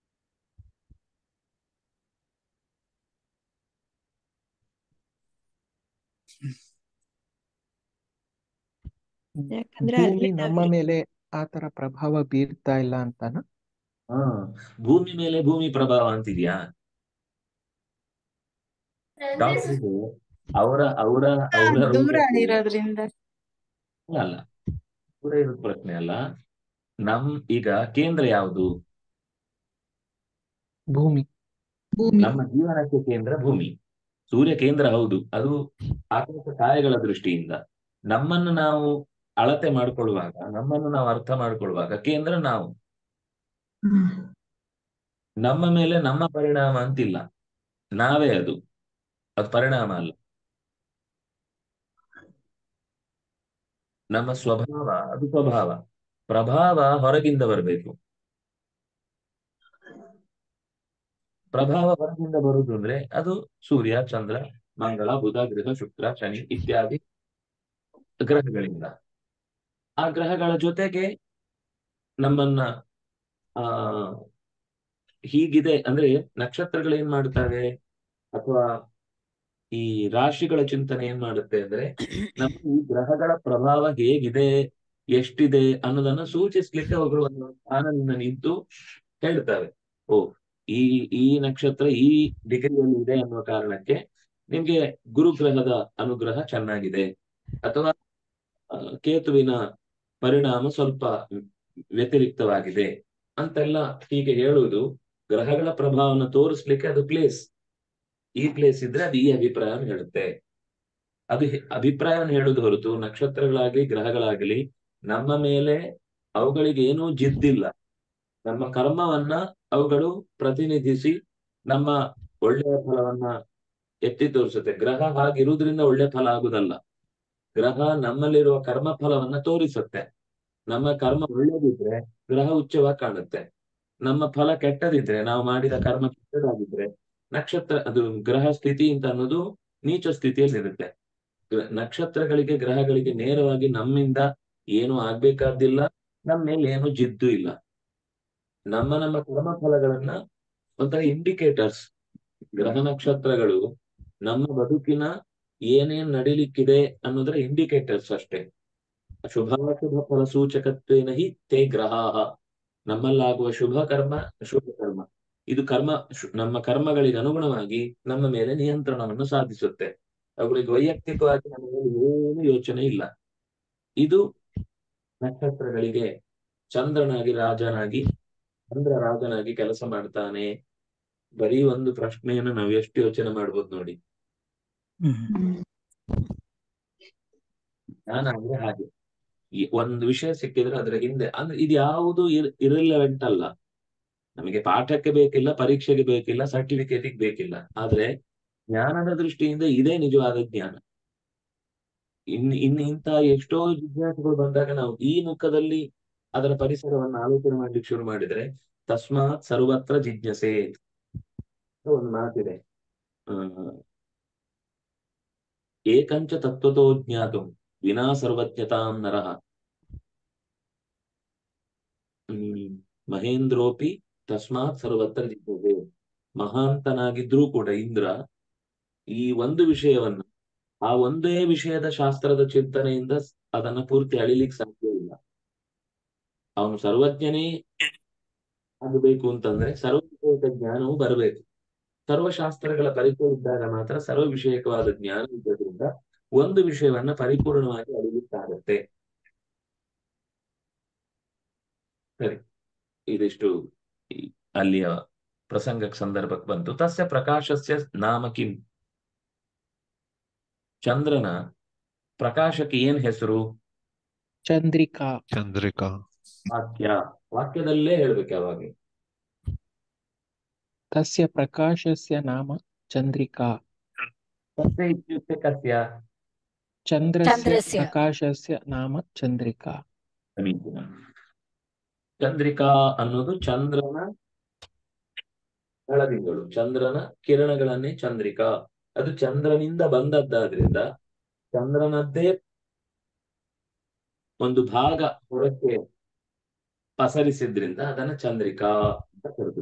ಯಾಕಂದ್ರೆ ಭೂಮಿ ಅಲ್ಲಿ ನಮ್ಮ ನಾವು ಮೇಲೆ ಆತರ ಪ್ರಭಾವ ಬೀರ್ತಾ ಇಲ್ಲ ಅಂತಾನ ಹಾ ಭೂಮಿ ಮೇಲೆ ಭೂಮಿ ಪ್ರಭಾವ ಅಂತಿದ್ಯಾ ಡಾಕ್ಟರ್ಗೆ ಅವರ ಅವರ ಅವರ ದೂರ ರೋಗಕ್ಕೆ ಇರೋದ್ರಿಂದ ಅಲ್ಲ ಅಲ್ಲ ದೂರ ಇರೋದ್ ಪ್ರಶ್ನೆ ಅಲ್ಲ ನಮ್ ಈಗ ಕೇಂದ್ರ ಯಾವುದು ಭೂಮಿ ಭೂಮಿ ನಮ್ಮ ಜೀವನಕ್ಕೆ ಕೇಂದ್ರ ಭೂಮಿ ಸೂರ್ಯ ಕೇಂದ್ರ ಹೌದು ಅದು ಆಕಾಶ ಕಾಯಗಳ ದೃಷ್ಟಿಯಿಂದ ನಮ್ಮನ್ನು ನಾವು ಅಳತೆ ಮಾಡ್ಕೊಳ್ಳುವಾಗ ನಮ್ಮನ್ನು ನಾವು ಅರ್ಥ ಮಾಡ್ಕೊಳ್ಳುವಾಗ ಕೇಂದ್ರ ನಾವು ನಮ್ಮ ಮೇಲೆ ನಮ್ಮ ಪರಿಣಾಮ ಅಂತಿಲ್ಲ ನಾವೇ ಅದು ಅದು ಪರಿಣಾಮ ಅಲ್ಲ ನಮ್ಮ ಸ್ವಭಾವ ಅದು ಸ್ವಭಾವ ಪ್ರಭಾವ ಹೊರಗಿಂದ ಬರಬೇಕು ಪ್ರಭಾವ ಹೊರಗಿಂದ ಬರುವುದು ಅಂದ್ರೆ ಅದು ಸೂರ್ಯ ಚಂದ್ರ ಮಂಗಳ ಬುಧ ಗೃಹ ಶುಕ್ರ ಶನಿ ಇತ್ಯಾದಿ ಗ್ರಹಗಳಿಂದ ಆ ಗ್ರಹಗಳ ಜೊತೆಗೆ ನಮ್ಮನ್ನ ಆ ಹೀಗಿದೆ ಅಂದ್ರೆ ನಕ್ಷತ್ರಗಳು ಏನ್ ಮಾಡ್ತವೆ ಅಥವಾ ಈ ರಾಶಿಗಳ ಚಿಂತನೆ ಏನ್ ಮಾಡುತ್ತೆ ಅಂದ್ರೆ ನಮ್ಮ ಈ ಗ್ರಹಗಳ ಪ್ರಭಾವ ಹೇಗಿದೆ ಎಷ್ಟಿದೆ ಅನ್ನೋದನ್ನ ಸೂಚಿಸ್ಲಿಕ್ಕೆ ಅವರು ಒಂದು ಸ್ಥಾನದಿಂದ ನಿಂತು ಹೇಳ್ತವೆ ಓ ಈ ಈ ನಕ್ಷತ್ರ ಈ ಡಿಗ್ರಿಯಲ್ಲಿ ಇದೆ ಅನ್ನುವ ಕಾರಣಕ್ಕೆ ನಿಮ್ಗೆ ಗುರುಗ್ರಹದ ಅನುಗ್ರಹ ಚೆನ್ನಾಗಿದೆ ಅಥವಾ ಆ, ಕೇತುವಿನ ಪರಿಣಾಮ ಸ್ವಲ್ಪ ವ್ಯತಿರಿಕ್ತವಾಗಿದೆ ಅಂತೆಲ್ಲ ಹೀಗೆ ಹೇಳುವುದು ಗ್ರಹಗಳ ಪ್ರಭಾವವನ್ನು ತೋರಿಸ್ಲಿಕ್ಕೆ ಅದು ಪ್ಲೇಸ್ ಈ ಪ್ಲೇಸ್ ಇದ್ರೆ ಅದು ಈ ಅಭಿಪ್ರಾಯವನ್ನು ಹೇಳುತ್ತೆ ಅದು ಹೆ- ಅಭಿಪ್ರಾಯವನ್ನು ಹೇಳುವುದು ಹೊರತು ನಕ್ಷತ್ರಗಳಾಗ್ಲಿ ಗ್ರಹಗಳಾಗ್ಲಿ ನಮ್ಮ ಮೇಲೆ ಅವುಗಳಿಗೆ ಏನೂ ಜಿದ್ದಿಲ್ಲ ನಮ್ಮ ಕರ್ಮವನ್ನ ಅವುಗಳು ಪ್ರತಿನಿಧಿಸಿ ನಮ್ಮ ಒಳ್ಳೆಯ ಫಲವನ್ನ ಎತ್ತಿ ತೋರಿಸುತ್ತೆ ಗ್ರಹ ಹಾಗಿರುವುದರಿಂದ ಒಳ್ಳೆ ಫಲ ಆಗುದಲ್ಲ ಗ್ರಹ ನಮ್ಮಲ್ಲಿರುವ ಕರ್ಮ ಫಲವನ್ನ ತೋರಿಸುತ್ತೆ ನಮ್ಮ ಕರ್ಮ ಒಳ್ಳೆದಿದ್ರೆ ಗ್ರಹ ಉಚ್ಚವಾಗಿ ಕಾಣುತ್ತೆ ನಮ್ಮ ಫಲ ಕೆಟ್ಟದಿದ್ರೆ ನಾವು ಮಾಡಿದ ಕರ್ಮ ಕೆಟ್ಟದಾಗಿದ್ರೆ ನಕ್ಷತ್ರ ಅದು ಗ್ರಹ ಸ್ಥಿತಿ ಅಂತ ಅನ್ನೋದು ನೀಚ ಸ್ಥಿತಿಯಲ್ಲಿರುತ್ತೆ ಗ್ರ- ನಕ್ಷತ್ರಗಳಿಗೆ ಗ್ರಹಗಳಿಗೆ ನೇರವಾಗಿ ನಮ್ಮಿಂದ ಏನು ಆಗ್ಬೇಕಾದಿಲ್ಲ ನಮ್ಮ ಮೇಲೆ ಏನು ಜಿದ್ದು ಇಲ್ಲ ನಮ್ಮ ನಮ್ಮ ಕರ್ಮ ಫಲಗಳನ್ನ ಒಂಥರ ಇಂಡಿಕೇಟರ್ಸ್ ಗ್ರಹ ನಕ್ಷತ್ರಗಳು ನಮ್ಮ ಬದುಕಿನ ಏನೇನ್ ನಡಿಲಿಕ್ಕಿದೆ ಅನ್ನೋದರ ಇಂಡಿಕೇಟರ್ಸ್ ಅಷ್ಟೇ ಶುಭಾಶುಭ ಫಲ ಸೂಚಕತ್ವೇನ ಹಿ ತೇ ಗ್ರಹಾಹ ನಮ್ಮಲ್ಲಾಗುವ ಶುಭ ಕರ್ಮ ಅಶುಭ ಕರ್ಮ ಇದು ಕರ್ಮ ಶು- ನಮ್ಮ ಕರ್ಮಗಳಿಗೆ ಅನುಗುಣವಾಗಿ ನಮ್ಮ ಮೇಲೆ ನಿಯಂತ್ರಣವನ್ನು ಸಾಧಿಸುತ್ತೆ ಅವುಗಳಿಗೆ ವೈಯಕ್ತಿಕವಾಗಿ ನಮ್ಮ ಮೇಲೆ ಏನು ಯೋಚನೆ ಇಲ್ಲ ಇದು ನಕ್ಷತ್ರಗಳಿಗೆ ಚಂದ್ರನಾಗಿ ರಾಜನಾಗಿ ಚಂದ್ರ ರಾಜನಾಗಿ ಕೆಲಸ ಮಾಡ್ತಾನೆ ಬರೀ ಒಂದು ಪ್ರಶ್ನೆಯನ್ನು ನಾವು ಎಷ್ಟು ಯೋಚನೆ ಮಾಡ್ಬೋದು ನೋಡಿ ಹ್ಮ್ ಜ್ಞಾನ ಅಂದ್ರೆ ಹಾಗೆ ಈ ಒಂದು ವಿಷಯ ಸಿಕ್ಕಿದ್ರೆ ಅದರ ಹಿಂದೆ ಅಂದ್ರೆ ಇದು ಯಾವುದು ಇರಿಲೆವೆಂಟ್ ಅಲ್ಲ ನಮಗೆ ಪಾಠಕ್ಕೆ ಬೇಕಿಲ್ಲ ಪರೀಕ್ಷೆಗೆ ಬೇಕಿಲ್ಲ ಸರ್ಟಿಫಿಕೇಟಿಗೆ ಬೇಕಿಲ್ಲ ಆದ್ರೆ ಜ್ಞಾನದ ದೃಷ್ಟಿಯಿಂದ ಇದೇ ನಿಜವಾದ ಜ್ಞಾನ ಇನ್ ಇನ್ ಇಂತಹ ಎಷ್ಟೋ ಜಿಜ್ಞಾಸೆಗಳು ಬಂದಾಗ ನಾವು ಈ ಮುಖದಲ್ಲಿ ಅದರ ಪರಿಸರವನ್ನು ಆಲೋಚನೆ ಮಾಡ್ಲಿಕ್ಕೆ ಶುರು ಮಾಡಿದ್ರೆ ತಸ್ಮಾತ್ ಸರ್ವತ್ರ ಜಿಜ್ಞಾಸೆ ಅಂತ ಒಂದು ಮಾತಿದೆ ಆ ಏಕಂಚ ತತ್ವತೋ ಜ್ಞಾತು ವಿನಾ ಸರ್ವಜ್ಞತಾಂ ನರಃ ಹ್ಮ್ ಮಹೇಂದ್ರೋಪಿ ತಸ್ಮಾತ್ ಸರ್ವತ್ರ ಜಿಜ್ಞಾಸೆ ಮಹಾಂತನಾಗಿದ್ರೂ ಕೂಡ ಇಂದ್ರ ಈ ಒಂದು ವಿಷಯವನ್ನ ಆ ಒಂದೇ ವಿಷಯದ ಶಾಸ್ತ್ರದ ಚಿಂತನೆಯಿಂದ ಅದನ್ನ ಪೂರ್ತಿ ಅಳಿಲಿಕ್ಕೆ ಸಾಧ್ಯ ಇಲ್ಲ ಅವನು ಸರ್ವಜ್ಞನೇ ಆಗಬೇಕು ಅಂತಂದ್ರೆ ಸರ್ವ ವಿಷಯಕ ಜ್ಞಾನವು ಬರಬೇಕು ಸರ್ವಶಾಸ್ತ್ರಗಳ ಪರಿಚಯ ಇದ್ದಾಗ ಮಾತ್ರ ಸರ್ವ ವಿಷಯಕವಾದ ಜ್ಞಾನ ಇದ್ದರಿಂದ ಒಂದು ವಿಷಯವನ್ನ ಪರಿಪೂರ್ಣವಾಗಿ ಅಳಿಲಿಕ್ಕಾಗತ್ತೆ ಸರಿ ಇದಿಷ್ಟು ಈ- ಅಲ್ಲಿಯ ಪ್ರಸಂಗಕ್ಕೆ ಸಂದರ್ಭಕ್ಕೆ ಬಂತು ತಸ್ಯ ಪ್ರಕಾಶಸ್ಯ ನಾಮ ಕಿಂ ಚಂದ್ರನ ಪ್ರಕಾಶಕ್ಕೆ ಏನ್ ಹೆಸರು ಚಂದ್ರಿಕಾ ಚಂದ್ರಿಕಾ ವಾಕ್ಯ ವಾಕ್ಯದಲ್ಲೇ ಹೇಳ್ಬೇಕು ಯಾವಾಗ ತಸ್ಯ ಪ್ರಕಾಶಸ್ಯ ನಾಮ ಚಂದ್ರಿಕಾ ತಸ್ಯ ಇತ್ಯುಕ್ತೆ ಕಸ್ಯ ಚಂದ್ರಸ್ಯ ಚಂದ್ರಸ್ಯ. ಪ್ರಕಾಶಸ್ಯ ನಾಮ ಚಂದ್ರಿಕಾ ಸಮೀಚೀನ ಚಂದ್ರಿಕಾ ಅನ್ನೋದು ಚಂದ್ರನ ಬೆಳದಿಂಗಳು ಚಂದ್ರನ ಕಿರಣಗಳನ್ನೇ ಚಂದ್ರಿಕಾ ಅದು ಚಂದ್ರನಿಂದ ಬಂದದ್ದಾದ್ರಿಂದ ಚಂದ್ರನದ್ದೇ ಒಂದು ಭಾಗ ಹೊರಕ್ಕೆ ಪಸರಿಸಿದ್ರಿಂದ ಅದನ್ನ ಚಂದ್ರಿಕಾ ಅಂತ ಕರೆದ್ರು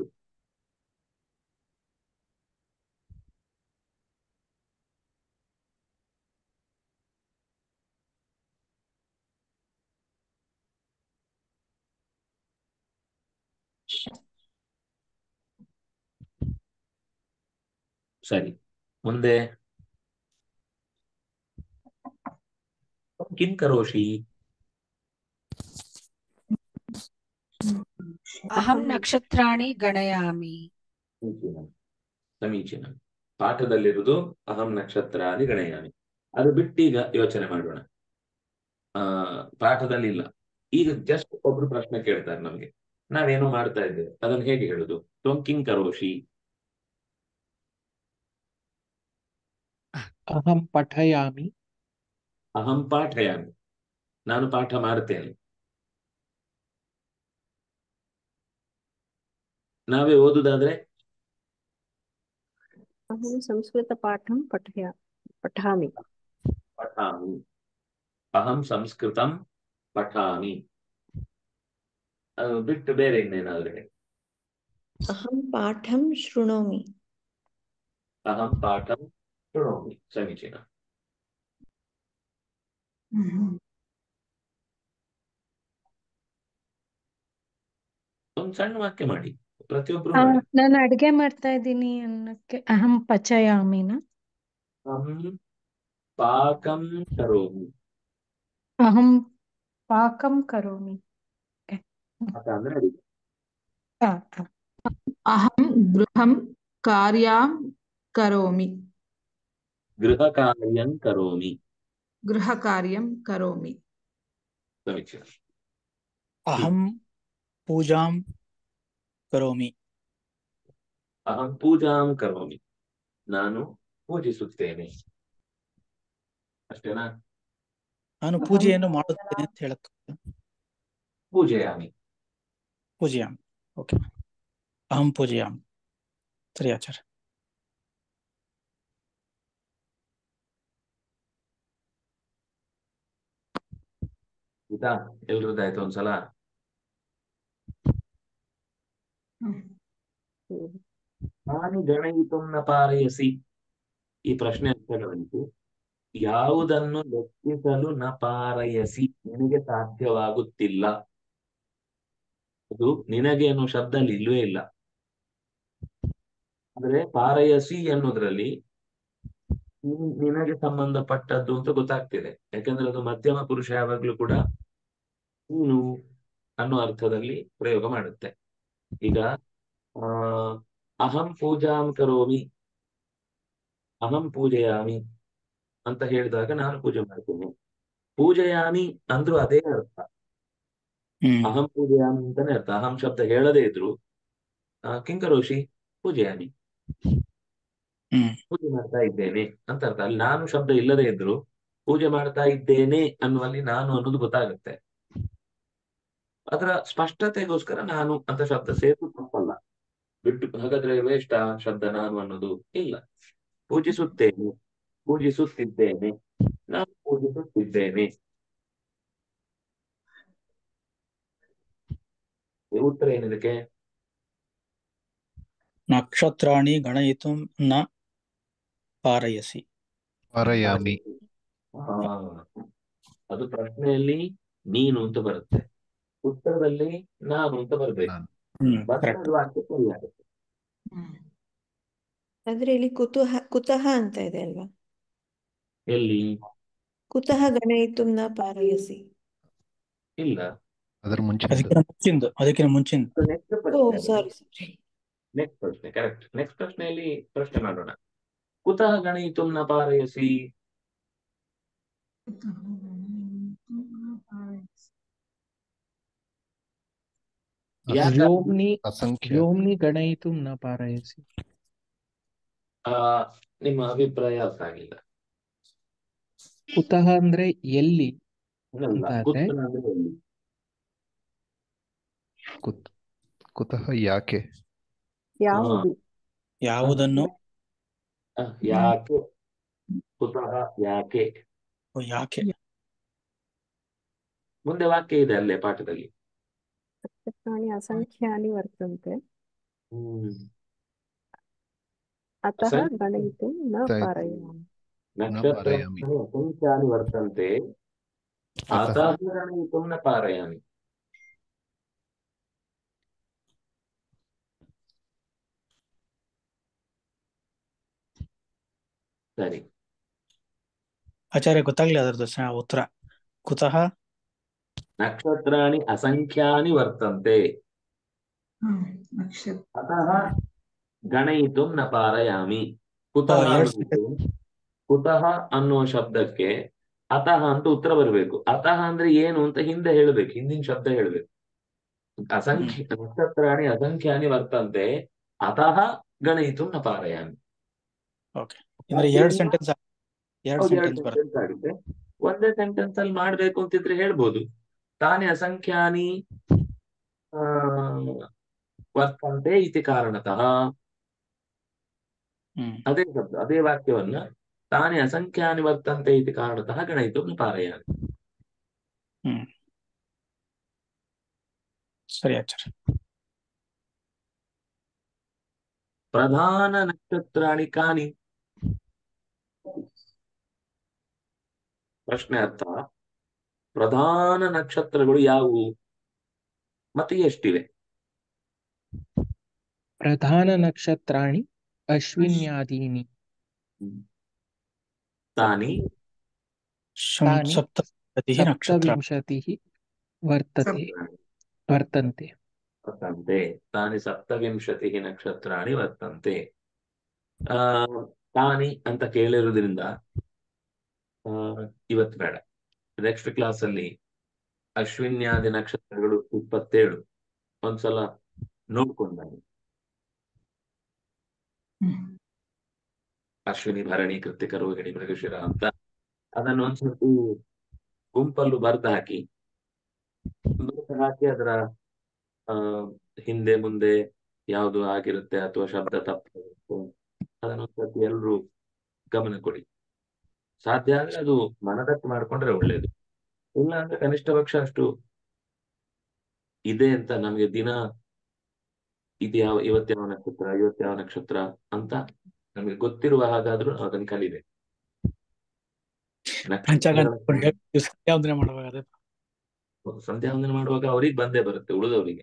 ಸರಿ ಮುಂದೆ ಕಿಂ ಕರೋಷಿ ಅಹಂ ನಕ್ಷತ್ರಾಣಿ ಗಣಯಾಮಿ ಸಮೀಚೀನ ಸಮೀಚೀನ ಪಾಠದಲ್ಲಿರುವುದು ಅಹಂ ನಕ್ಷತ್ರಾದಿ ಗಣಯಾಮಿ ಅದು ಬಿಟ್ಟೀಗ ಯೋಚನೆ ಮಾಡೋಣ ಆ ಪಾಠದಲ್ಲಿ ಇಲ್ಲ ಈಗ ಜಸ್ಟ್ ಒಬ್ರು ಪ್ರಶ್ನೆ ಕೇಳ್ತಾರೆ ನಮ್ಗೆ ನಾವೇನೋ ಮಾಡ್ತಾ ಇದ್ದೇವೆ ಅದನ್ನ ಹೇಗೆ ಹೇಳುದು ತ್ವಂ ಕರೋಷಿ ಅಹಂ ಪಠಯಾಮಿ ಅಹಂ ಪಾಠಯಾಮಿ ನಾನು ಪಾಠ ಮಾಡ್ತೇನೆ ನಾವೇ ಓದುದಾದ್ರೆ अहं संस्कृतपाठं पठया पठामि ಪಠಾಮಿ ಅಹಂ ಸಂಸ್ಕೃತಂ ಪಠಾಮಿ ಅದು ಬಿಟ್ಟು ಬೇರೆ ಇನ್ನೇನಾದ್ರೆ ಹೇಳಿ. ಅಹಂ ಪಾಠಂ ಶೃಣೋಮಿ ಅಹಂ ಪಾಠಂ ಶೃಣೋಮಿ ಸಮೀಚೀನ ಒಂದು ಸಣ್ಣ ವಾಕ್ಯ ಮಾಡಿ ಪ್ರತಿಯೊಬ್ರು ಆ, ಮಾಡಿ ನಾನು ಅಡ್ಗೆ ಮಾಡ್ತಾ ಇದ್ದೀನಿ ಅನ್ನಕ್ಕೆ ಅಹಂ ಪಚಯಾಮಿನ ಅಹಂ ಪಾಕಂ ಕರೋಮಿ ಅಹಂ ಪಾಕಂ ಕರೋಮಿ ಪಾಕ ಅಂದ್ರೆ ಅಡಿಗೆ ಆ, ಆ. अहं गृहं कार्यां करोमि ಗೃಹ ಕಾರ್ಯಂ ಕರೋಮಿ गृहकार्यं करोमि ಸಮೀಕ್ಷೆ ಅಹಂ ಪೂಜಾಂ ಕರೋಮಿ ಅಹಂ ಪೂಜಾಂ ಕರೋಮಿ ನಾನು ಪೂಜಿಸುತ್ತೇನೆ ಅಷ್ಟೇನಾ ನಾನು ಪೂಜೆಯನ್ನು ಮಾಡುತ್ತೇನೆ ಅಂತ ಹೇಳಕ್ ಪೂಜೆಯಾಮಿ ಪೂಜೆಯಾಮಿ ಓಕೆ ಅಹಂ ಪೂಜೆಯಾಮಿ ಸರಿ ಆಚಾರ್ಯ ಆಯ್ತಾ ಎಲ್ರದ್ದಾಯ್ತು ಒಂದ್ಸಲ ನಾನು ಗಣಯಿತು ನ ಪಾರಯಸಿ ಈ ಪ್ರಶ್ನೆ ಅರ್ಥಗಳುಂಟು ಯಾವುದನ್ನು ಲೆಕ್ಕಿಸಲು ನ ಪಾರಯಸಿ ನಿನಗೆ ಸಾಧ್ಯವಾಗುತ್ತಿಲ್ಲ ಅದು ನಿನಗೆ ಅನ್ನೋ ಶಬ್ದ ಅಲ್ಲಿ ಇಲ್ವೇ ಇಲ್ಲ ಅಂದ್ರೆ ಪಾರಯಸಿ ಅನ್ನೋದ್ರಲ್ಲಿ ನಿನ್- ನಿನಗೆ ಸಂಬಂಧಪಟ್ಟದ್ದು ಅಂತ ಗೊತ್ತಾಗ್ತಿದೆ ಯಾಕಂದ್ರೆ ಅದು ಮಧ್ಯಮ ಪುರುಷ ಯಾವಾಗ್ಲೂ ಕೂಡ ನೀನು ಅನ್ನೋ ಅರ್ಥದಲ್ಲಿ ಪ್ರಯೋಗ ಮಾಡುತ್ತೆ ಈಗ ಆ ಅಹಂ ಪೂಜಾಂ ಕರೋಮಿ ಅಹಂ ಪೂಜೆಯಾಮಿ ಅಂತ ಹೇಳಿದಾಗ ನಾನು ಪೂಜೆ ಮಾಡ್ತೀನಿ ಪೂಜೆಯಾಮಿ ಅಂದ್ರೂ ಅದೇ ಅರ್ಥ ಹ್ಮ್ ಅಹಂ ಪೂಜೆಯಾಮಿ ಅಂತಾನೆ ಅರ್ಥ ಅಹಂ ಶಬ್ದ ಹೇಳದೇ ಇದ್ರು ಆ, ಕಿಂಕರೋಷಿ ಪೂಜೆಯಾಮಿ ಹ್ಮ್ ಪೂಜೆ ಮಾಡ್ತಾ ಇದ್ದೇನೆ ಅಂತ ಅರ್ಥ ಅಲ್ಲಿ ನಾನು ಶಬ್ದ ಇಲ್ಲದೆ ಇದ್ರು ಪೂಜೆ ಮಾಡ್ತಾ ಇದ್ದೇನೆ ಅನ್ನುವಲ್ಲಿ ನಾನು ಅನ್ನೋದು ಗೊತ್ತಾಗುತ್ತೆ ಅದರ ಸ್ಪಷ್ಟತೆಗೋಸ್ಕರ ನಾನು ಅಂತ ಶಬ್ದ ಸೇರಿಸು ತಪ್ಪಲ್ಲ ಬಿಟ್ಟು ಹಾಗಾದ್ರೆ ವೇಷ್ಟ ಶಬ್ದ ನಾನು ಅನ್ನೋದು ಇಲ್ಲ ಪೂಜಿಸುತ್ತೇನೆ ಪೂಜಿಸುತ್ತಿದ್ದೇನೆ ನಾನು ಪೂಜಿಸುತ್ತಿದ್ದೇನೆ ಈ ಉತ್ತರ ಏನಿದಕ್ಕೆ ನಕ್ಷತ್ರಾಣಿ ಗಣಯಿತು ನ ಪಾರಯಸಿ ಪಾರಯಾಮಿ ಹಾ ಅದು ಪ್ರಶ್ನೆಯಲ್ಲಿ ನೀನು ಅಂತ ಬರುತ್ತೆ ಉತ್ತರದಲ್ಲಿ ನಾನು ಅಂತ ಬರ್ಬೇಕು ನಾನು ಹ್ಮ್ ಬಂದ್ರೆ ಕರೆಕ್ಟ್ ಅದು ವಾಕ್ಯ ಸರಿ ಆಗುತ್ತೆ ಆದ್ರೆ ಇಲ್ಲಿ ಕುತೂಹ ಕುತಃ ಅಂತ ಇದೆ ಅಲ್ವಾ ಎಲ್ಲಿ ಕುತಃ ಗಣಯಿತು ನ ಪಾರಯಸಿ ಇಲ್ಲ ಅದರ ಮುಂಚೆ ಅದಕ್ಕಿಂತ ಮುಂಚಿಂದು ಅದಕ್ಕಿಂತ ಮುಂಚಿಂದು ನೆಕ್ಸ್ಟ್ ಓ ಪ್ರಶ್ನೆ ಸಾರಿ ಸಾರಿ ನೆಕ್ಸ್ಟ್ ಪ್ರಶ್ನೆ ಕರೆಕ್ಟ್ ನೆಕ್ಸ್ಟ್ ಪ್ರಶ್ನೆಯಲ್ಲಿ ಪ್ರಶ್ನೆ ಮಾಡೋಣ ಕುತಃ ಗಣಯಿತು ನ ಪಾರಯಸಿ ಯಾಕ व्योम्नि ಅಸಂಖ್ಯ व्योम्नि गणयितुं न पारयसि ಆ, ನಿಮ್ಮ ಅಭಿಪ್ರಾಯ ಅರ್ಥ ಆಗಿಲ್ಲ ಕುತಃ ಅಂದ್ರೆ ಎಲ್ಲಿ ಅಲ್ಲ ಅಂತಾದ್ರೆ ಕುತ ಅಂದ್ರೆ ಎಲ್ಲಿ ಕುತ್ ಕುತಃ ಯಾಕೆ ಹಾ ಯಾವುದು ಯಾವುದನ್ನು ಆ, ಯಾಕೆ ಕುತಃ ಯಾಕೆ ಓ, ಯಾಕೆ ಮುಂದೆ ವಾಕ್ಯ ಇದೆ ಅಲ್ಲೇ ಪಾಠದಲ್ಲಿ ಪ್ರಾಣಿ ಅಸಂಖ್ಯಾನಿ ವರ್ತಂತೆ ಹ್ಮ್ ಅತಃ ಅಸಂಖ್ಯ ಗಣಯಿತು ನ ತ- ಪಾರಯಾಮಿ ನ ನಕ್ಷತ್ರ ಪಾರಯಾಮಿ ಅಸಂಖ್ಯಾನಿ ವರ್ತಂತೆ ಅತಃ ಅತಃ ಗಣಯಿತು ನ ಪಾರಯಾಮಿ ಸರಿ ಆಚಾರ್ಯ ಗೊತ್ತಾಗ್ಲಿ ಅದರದ್ದು ಸ- ಉತ್ತರ ಕುತಃ ನಕ್ಷತ್ರಾಣಿ ಅಸಂಖ್ಯಾನಿ ವರ್ತಂತೆ ನಕ್ಷತ್ರ ಅತಃ ಗಣಯಿತು ನ ಪಾರಯಾಮಿ ಓ, ಕುತಃ ಎರಡ್ ಅನ್ನೋದು ಕುತಃ ಅನ್ನುವ ಶಬ್ದಕ್ಕೆ ಅತಃ ಅಂತ ಉತ್ತರ ಬರಬೇಕು ಅತಃ ಅಂದ್ರೆ ಏನು ಅಂತ ಹಿಂದೆ ಹೇಳ್ಬೇಕು ಹಿಂದಿನ ಶಬ್ದ ಹೇಳ್ಬೇಕು ಹ್ಮ್ ಅಸಂಖ್ಯ ನಕ್ಷತ್ರಾಣಿ ಅಸಂಖ್ಯಾನಿ ವರ್ತಂತೆ ಅತಃ ಗಣಯಿತು ನ ಪಾರಯಾಮಿ ಓಕೆ ಅಂದ್ರೆ ಎರಡು ವಾಕ್ಯದಿಂದ ಸೆಂಟೆನ್ಸ್ ಎರಡು ಹೌದು ಎರಡು ಸೆಂಟೆನ್ಸ್ ಬರುತ್ತೆ ಸೆಂಟೆನ್ಸ್ ಆಗುತ್ತೆ ಒಂದೇ ಸೆಂಟೆನ್ಸ್ ಅಲ್ಲಿ ಮಾಡ್ಬೇಕು ಅಂತಿದ್ರೆ ಹೇಳ್ಬೋದು ತಾನೇ ಅಸಂಖ್ಯಾನಿ ಆ, ವರ್ತಂತೆ ಇತಿ ಕಾರಣತಃ ಹ್ಮ್ ಅದೇ ಶಬ್ದ ಅದೇ ವಾಕ್ಯವನ್ನ ತಾನೇ ಅಸಂಖ್ಯಾನಿ ವರ್ತಂತೆ ಇತಿ ಕಾರಣತಃ ಗಣಯಿತು ನ ಪಾರಯಾಮಿ ಹ್ಮ್ ಸರಿ ಆಚಾರ್ಯ ಪ್ರಧಾನ ನಕ್ಷತ್ರಾಣಿ ಕಾನಿ ಪ್ರಶ್ನೆ ಅರ್ಥ ಪ್ರಧಾನ ನಕ್ಷತ್ರಗಳು ಯಾವುವು ಮತ್ತೆ ಎಷ್ಟಿವೆ ಪ್ರಧಾನ ನಕ್ಷತ್ರಾಣಿ ಅಶ್ವಿನ್ಯಾದೀನಿ ತಾನಿ ಶಂ ತಾನಿ ಸಪ್ತತಿः ನಕ್ಷತ್ರ ಸಪ್ತವಿಂಶತಿः ವರ್ತತೆ ವರ್ತन्ते ವರ್ತಂತೆ ತಾನಿ ಸಪ್ತವಿಂಶತಿ ನಕ್ಷತ್ರಾಣಿ ವರ್ತಂತೆ ಆ ತಾನಿ ಅಂತ ಕೇಳಿರೋದ್ರಿಂದ ಆ ಇವತ್ತು ಬೇಡ ನೆಕ್ಸ್ಟ್ ಕ್ಲಾಸ್ ಅಲ್ಲಿ ಅಶ್ವಿನ್ಯಾದಿ ನಕ್ಷತ್ರಗಳು ಇಪ್ಪತ್ತೇಳು ಒಂದ್ಸಲ ನೋಡ್ಕೊಂಡು ಬನ್ನಿ ಅಶ್ವಿನಿ ಭರಣಿ ಕೃತಿಕ ರೋಹಿಣಿ ಮೃಗಶಿರ ಅಂತ ಅದನ್ನು ಒಂದ್ಸಲ ಗುಂಪಲ್ಲೂ ಬರ್ದು ಹಾಕಿ ಬರ್ದು ಹಾಕಿ ಅದರ ಆ ಹಿಂದೆ ಮುಂದೆ ಯಾವುದು ಆಗಿರುತ್ತೆ ಅಥವಾ ಶಬ್ದ ತಪ್ಪಿರುತ್ತೆ ಅದನ್ನೊಂದ್ಸತಿ ಎಲ್ರು ಗಮನ ಕೊಡಿ ಸಾಧ್ಯ ಆದ್ರೆ ಅದು ಮನದಟ್ಟು ಮಾಡ್ಕೊಂಡ್ರೆ ಒಳ್ಳೇದು ಇಲ್ಲ ಅಂದ್ರೆ ಕನಿಷ್ಠ ಪಕ್ಷ ಅಷ್ಟು ಇದೆ ಅಂತ ನಮ್ಗೆ ದಿನ ಇದು ಯಾವ ಇವತ್ತು ಯಾವ ನಕ್ಷತ್ರ ಇವತ್ತು ಯಾವ ನಕ್ಷತ್ರ ಅಂತ ನಮ್ಗೆ ಗೊತ್ತಿರುವ ಹಾಗಾದ್ರೂ ನಾವು ಅದನ್ನ ಕಲಿಬೇಕು ಪಂಚಾಂಗ ನಕ್ಷತ್ರಗಳ ನೋಡ್ಕೊಂಡು ಹೇಳ್ತೀವಿ, ಸಂಧ್ಯಾವಂದನೆ ಮಾಡುವಾಗ ಅದೇ ಸಂಧ್ಯಾ ವಂದನೆ ಮಾಡುವಾಗ ಅವ್ರಿಗೆ ಬಂದೇ ಬರುತ್ತೆ ಉಳಿದವರಿಗೆ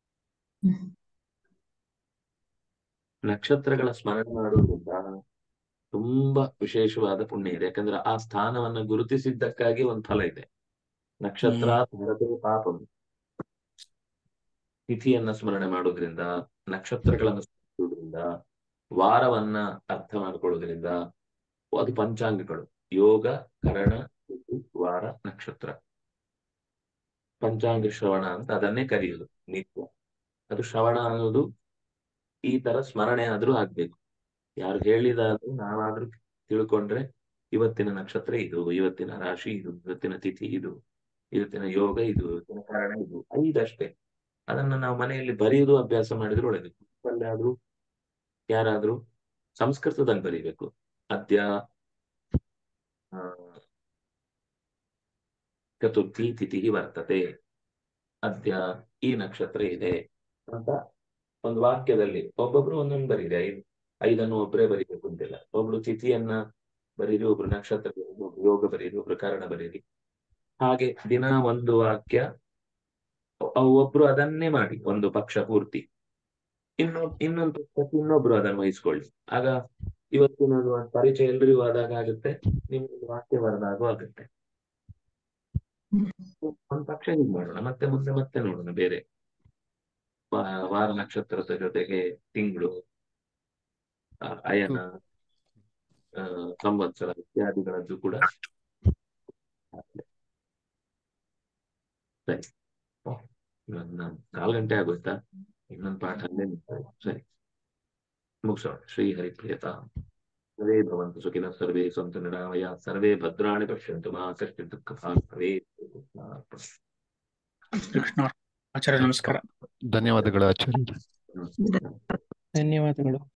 ನಕ್ಷತ್ರಗಳ ಸ್ಮರಣೆ ಮಾಡುವುದರಿಂದ ತುಂಬಾ ವಿಶೇಷವಾದ ಪುಣ್ಯ ಇದೆ ಯಾಕಂದ್ರೆ ಆ ಸ್ಥಾನವನ್ನ ಗುರುತಿಸಿದ್ದಕ್ಕಾಗಿ ಒಂದು ಫಲ ಇದೆ ನಕ್ಷತ್ರ ಭರತೆ ಪಾಪಂ ತಿಥಿಯನ್ನ ಸ್ಮರಣೆ ಮಾಡೋದ್ರಿಂದ ನಕ್ಷತ್ರಗಳನ್ನ ಸ್ಮರಿಸುವುದರಿಂದ ವಾರವನ್ನ ಅರ್ಥ ಮಾಡ್ಕೊಳ್ಳೋದ್ರಿಂದ ಅದು ಪಂಚಾಂಗಗಳು ಯೋಗ ಕರಣ ತಿಥಿ, ವಾರ ನಕ್ಷತ್ರ ಪಂಚಾಂಗ ಶ್ರವಣ ಅಂತ ಅದನ್ನೇ ಕರೆಯುವುದು ನಿತ್ಯ ಅದು ಶ್ರವಣ ಅನ್ನೋದು ಈ ತರ ಸ್ಮರಣೆ ಆದ್ರೂ ಆಗ್ಬೇಕು ಯಾರು ಹೇಳಿದಾದ್ರೂ ನಾವಾದ್ರೂ ತಿಳ್ಕೊಂಡ್ರೆ ಇವತ್ತಿನ ನಕ್ಷತ್ರ ಇದು ಇವತ್ತಿನ ರಾಶಿ ಇದು ಇವತ್ತಿನ ತಿಥಿ ಇದು ಇವತ್ತಿನ ಯೋಗ ಇದು ಇವತ್ತಿನ ಕಾರಣ ಇದು ಐದಷ್ಟೇ ಅದನ್ನ ನಾವು ಮನೆಯಲ್ಲಿ ಬರೆಯುವುದು ಅಭ್ಯಾಸ ಮಾಡಿದ್ರೆ ಒಳ್ಳೇದು ಆದ್ರೂ ಯಾರಾದ್ರೂ ಸಂಸ್ಕೃತದಲ್ಲಿ ಬರೀಬೇಕು ಅದ್ಯ ಆ, ಚತುರ್ಥಿ ತಿಥಿ ವರ್ತತೆ ಅದ್ಯ ಈ ನಕ್ಷತ್ರ ಇದೆ ಅಂತ ಒಂದು ವಾಕ್ಯದಲ್ಲಿ ಒಬ್ಬೊಬ್ರು ಒಂದೊಂದು ಬರೀರಿ ಐದು ಐದನ್ನು ಒಬ್ಬರೇ ಬರೀಬೇಕು ಅಂತಿಲ್ಲ ಒಬ್ರು ತಿಥಿಯನ್ನ ಬರೀರಿ ಒಬ್ರು ನಕ್ಷತ್ರ ಬರೀರಿ ಒಬ್ರು ಯೋಗ ಬರೀರಿ ಒಬ್ರು ಕಾರಣ ಬರೀರಿ ಹಾಗೆ ದಿನ ಒಂದು ವಾಕ್ಯ ಅವ್ ಒಬ್ರು ಅದನ್ನೇ ಮಾಡಿ ಒಂದು ಪಕ್ಷ ಪೂರ್ತಿ ಇನ್ನು ಇನ್ನೊಂದು ಪಕ್ಷಕ್ಕೆ ಇನ್ನೊಬ್ರು ಅದನ್ನು ವಹಿಸ್ಕೊಳ್ಳಿ ಆಗ ಇವತ್ತಿನ ಒಂದು ಪರಿಚಯ ಎಲ್ರಿಗೂ ಆದಾಗ ಆಗುತ್ತೆ ನಿಮ್ಗೆ ವಾಕ್ಯ ಬರದಾಗೂ ಆಗುತ್ತೆ ಒಂದು ಪಕ್ಷ ಹೀಗೆ ಮಾಡೋಣ ಮತ್ತೆ ಮುಂದೆ ಮತ್ತೆ ನೋಡೋಣ ಬೇರೆ ವಾ- ವಾರ ನಕ್ಷತ್ರದ ಜೊತೆಗೆ ತಿಂಗಳು ಆ, ಅಯನ ಆ, ಸಂವತ್ಸರ ಇತ್ಯಾದಿಗಳದ್ದು ಕೂಡ ಸರಿ ಇವಾಗ ನಾನು ಕಾಲು ಗಂಟೆ ಆಗುತ್ತಾ ಇನ್ನೊಂದು ಪಾಠ ಅಲ್ಲೇ ನಿಲ್ತಾರೆ. ಸರಿ ಮುಗಿಸೋಣ ಶ್ರೀ ಹರಿಪ್ರಿಯತ ಸರ್ವೇ ಭವಂತು ಸುಖಿನ ಸರ್ವೇ ಸಂತು ನಿರಾಮಯ ಸರ್ವೇ ಭದ್ರಾಣಿ ಪಶ್ಯಂತು ಮಾ ಕಶ್ಚಿತ್ ದುಃಖ ಭಾಗ್ ಭವೇತ್. ಕೃಷ್ಣ ಆಚಾರ್ಯ ನಮಸ್ಕಾರ ಧನ್ಯವಾದಗಳು ಆಚಾರ್ಯ ನಮಸ್ಕಾರ. ಧನ್ಯವಾದಗಳು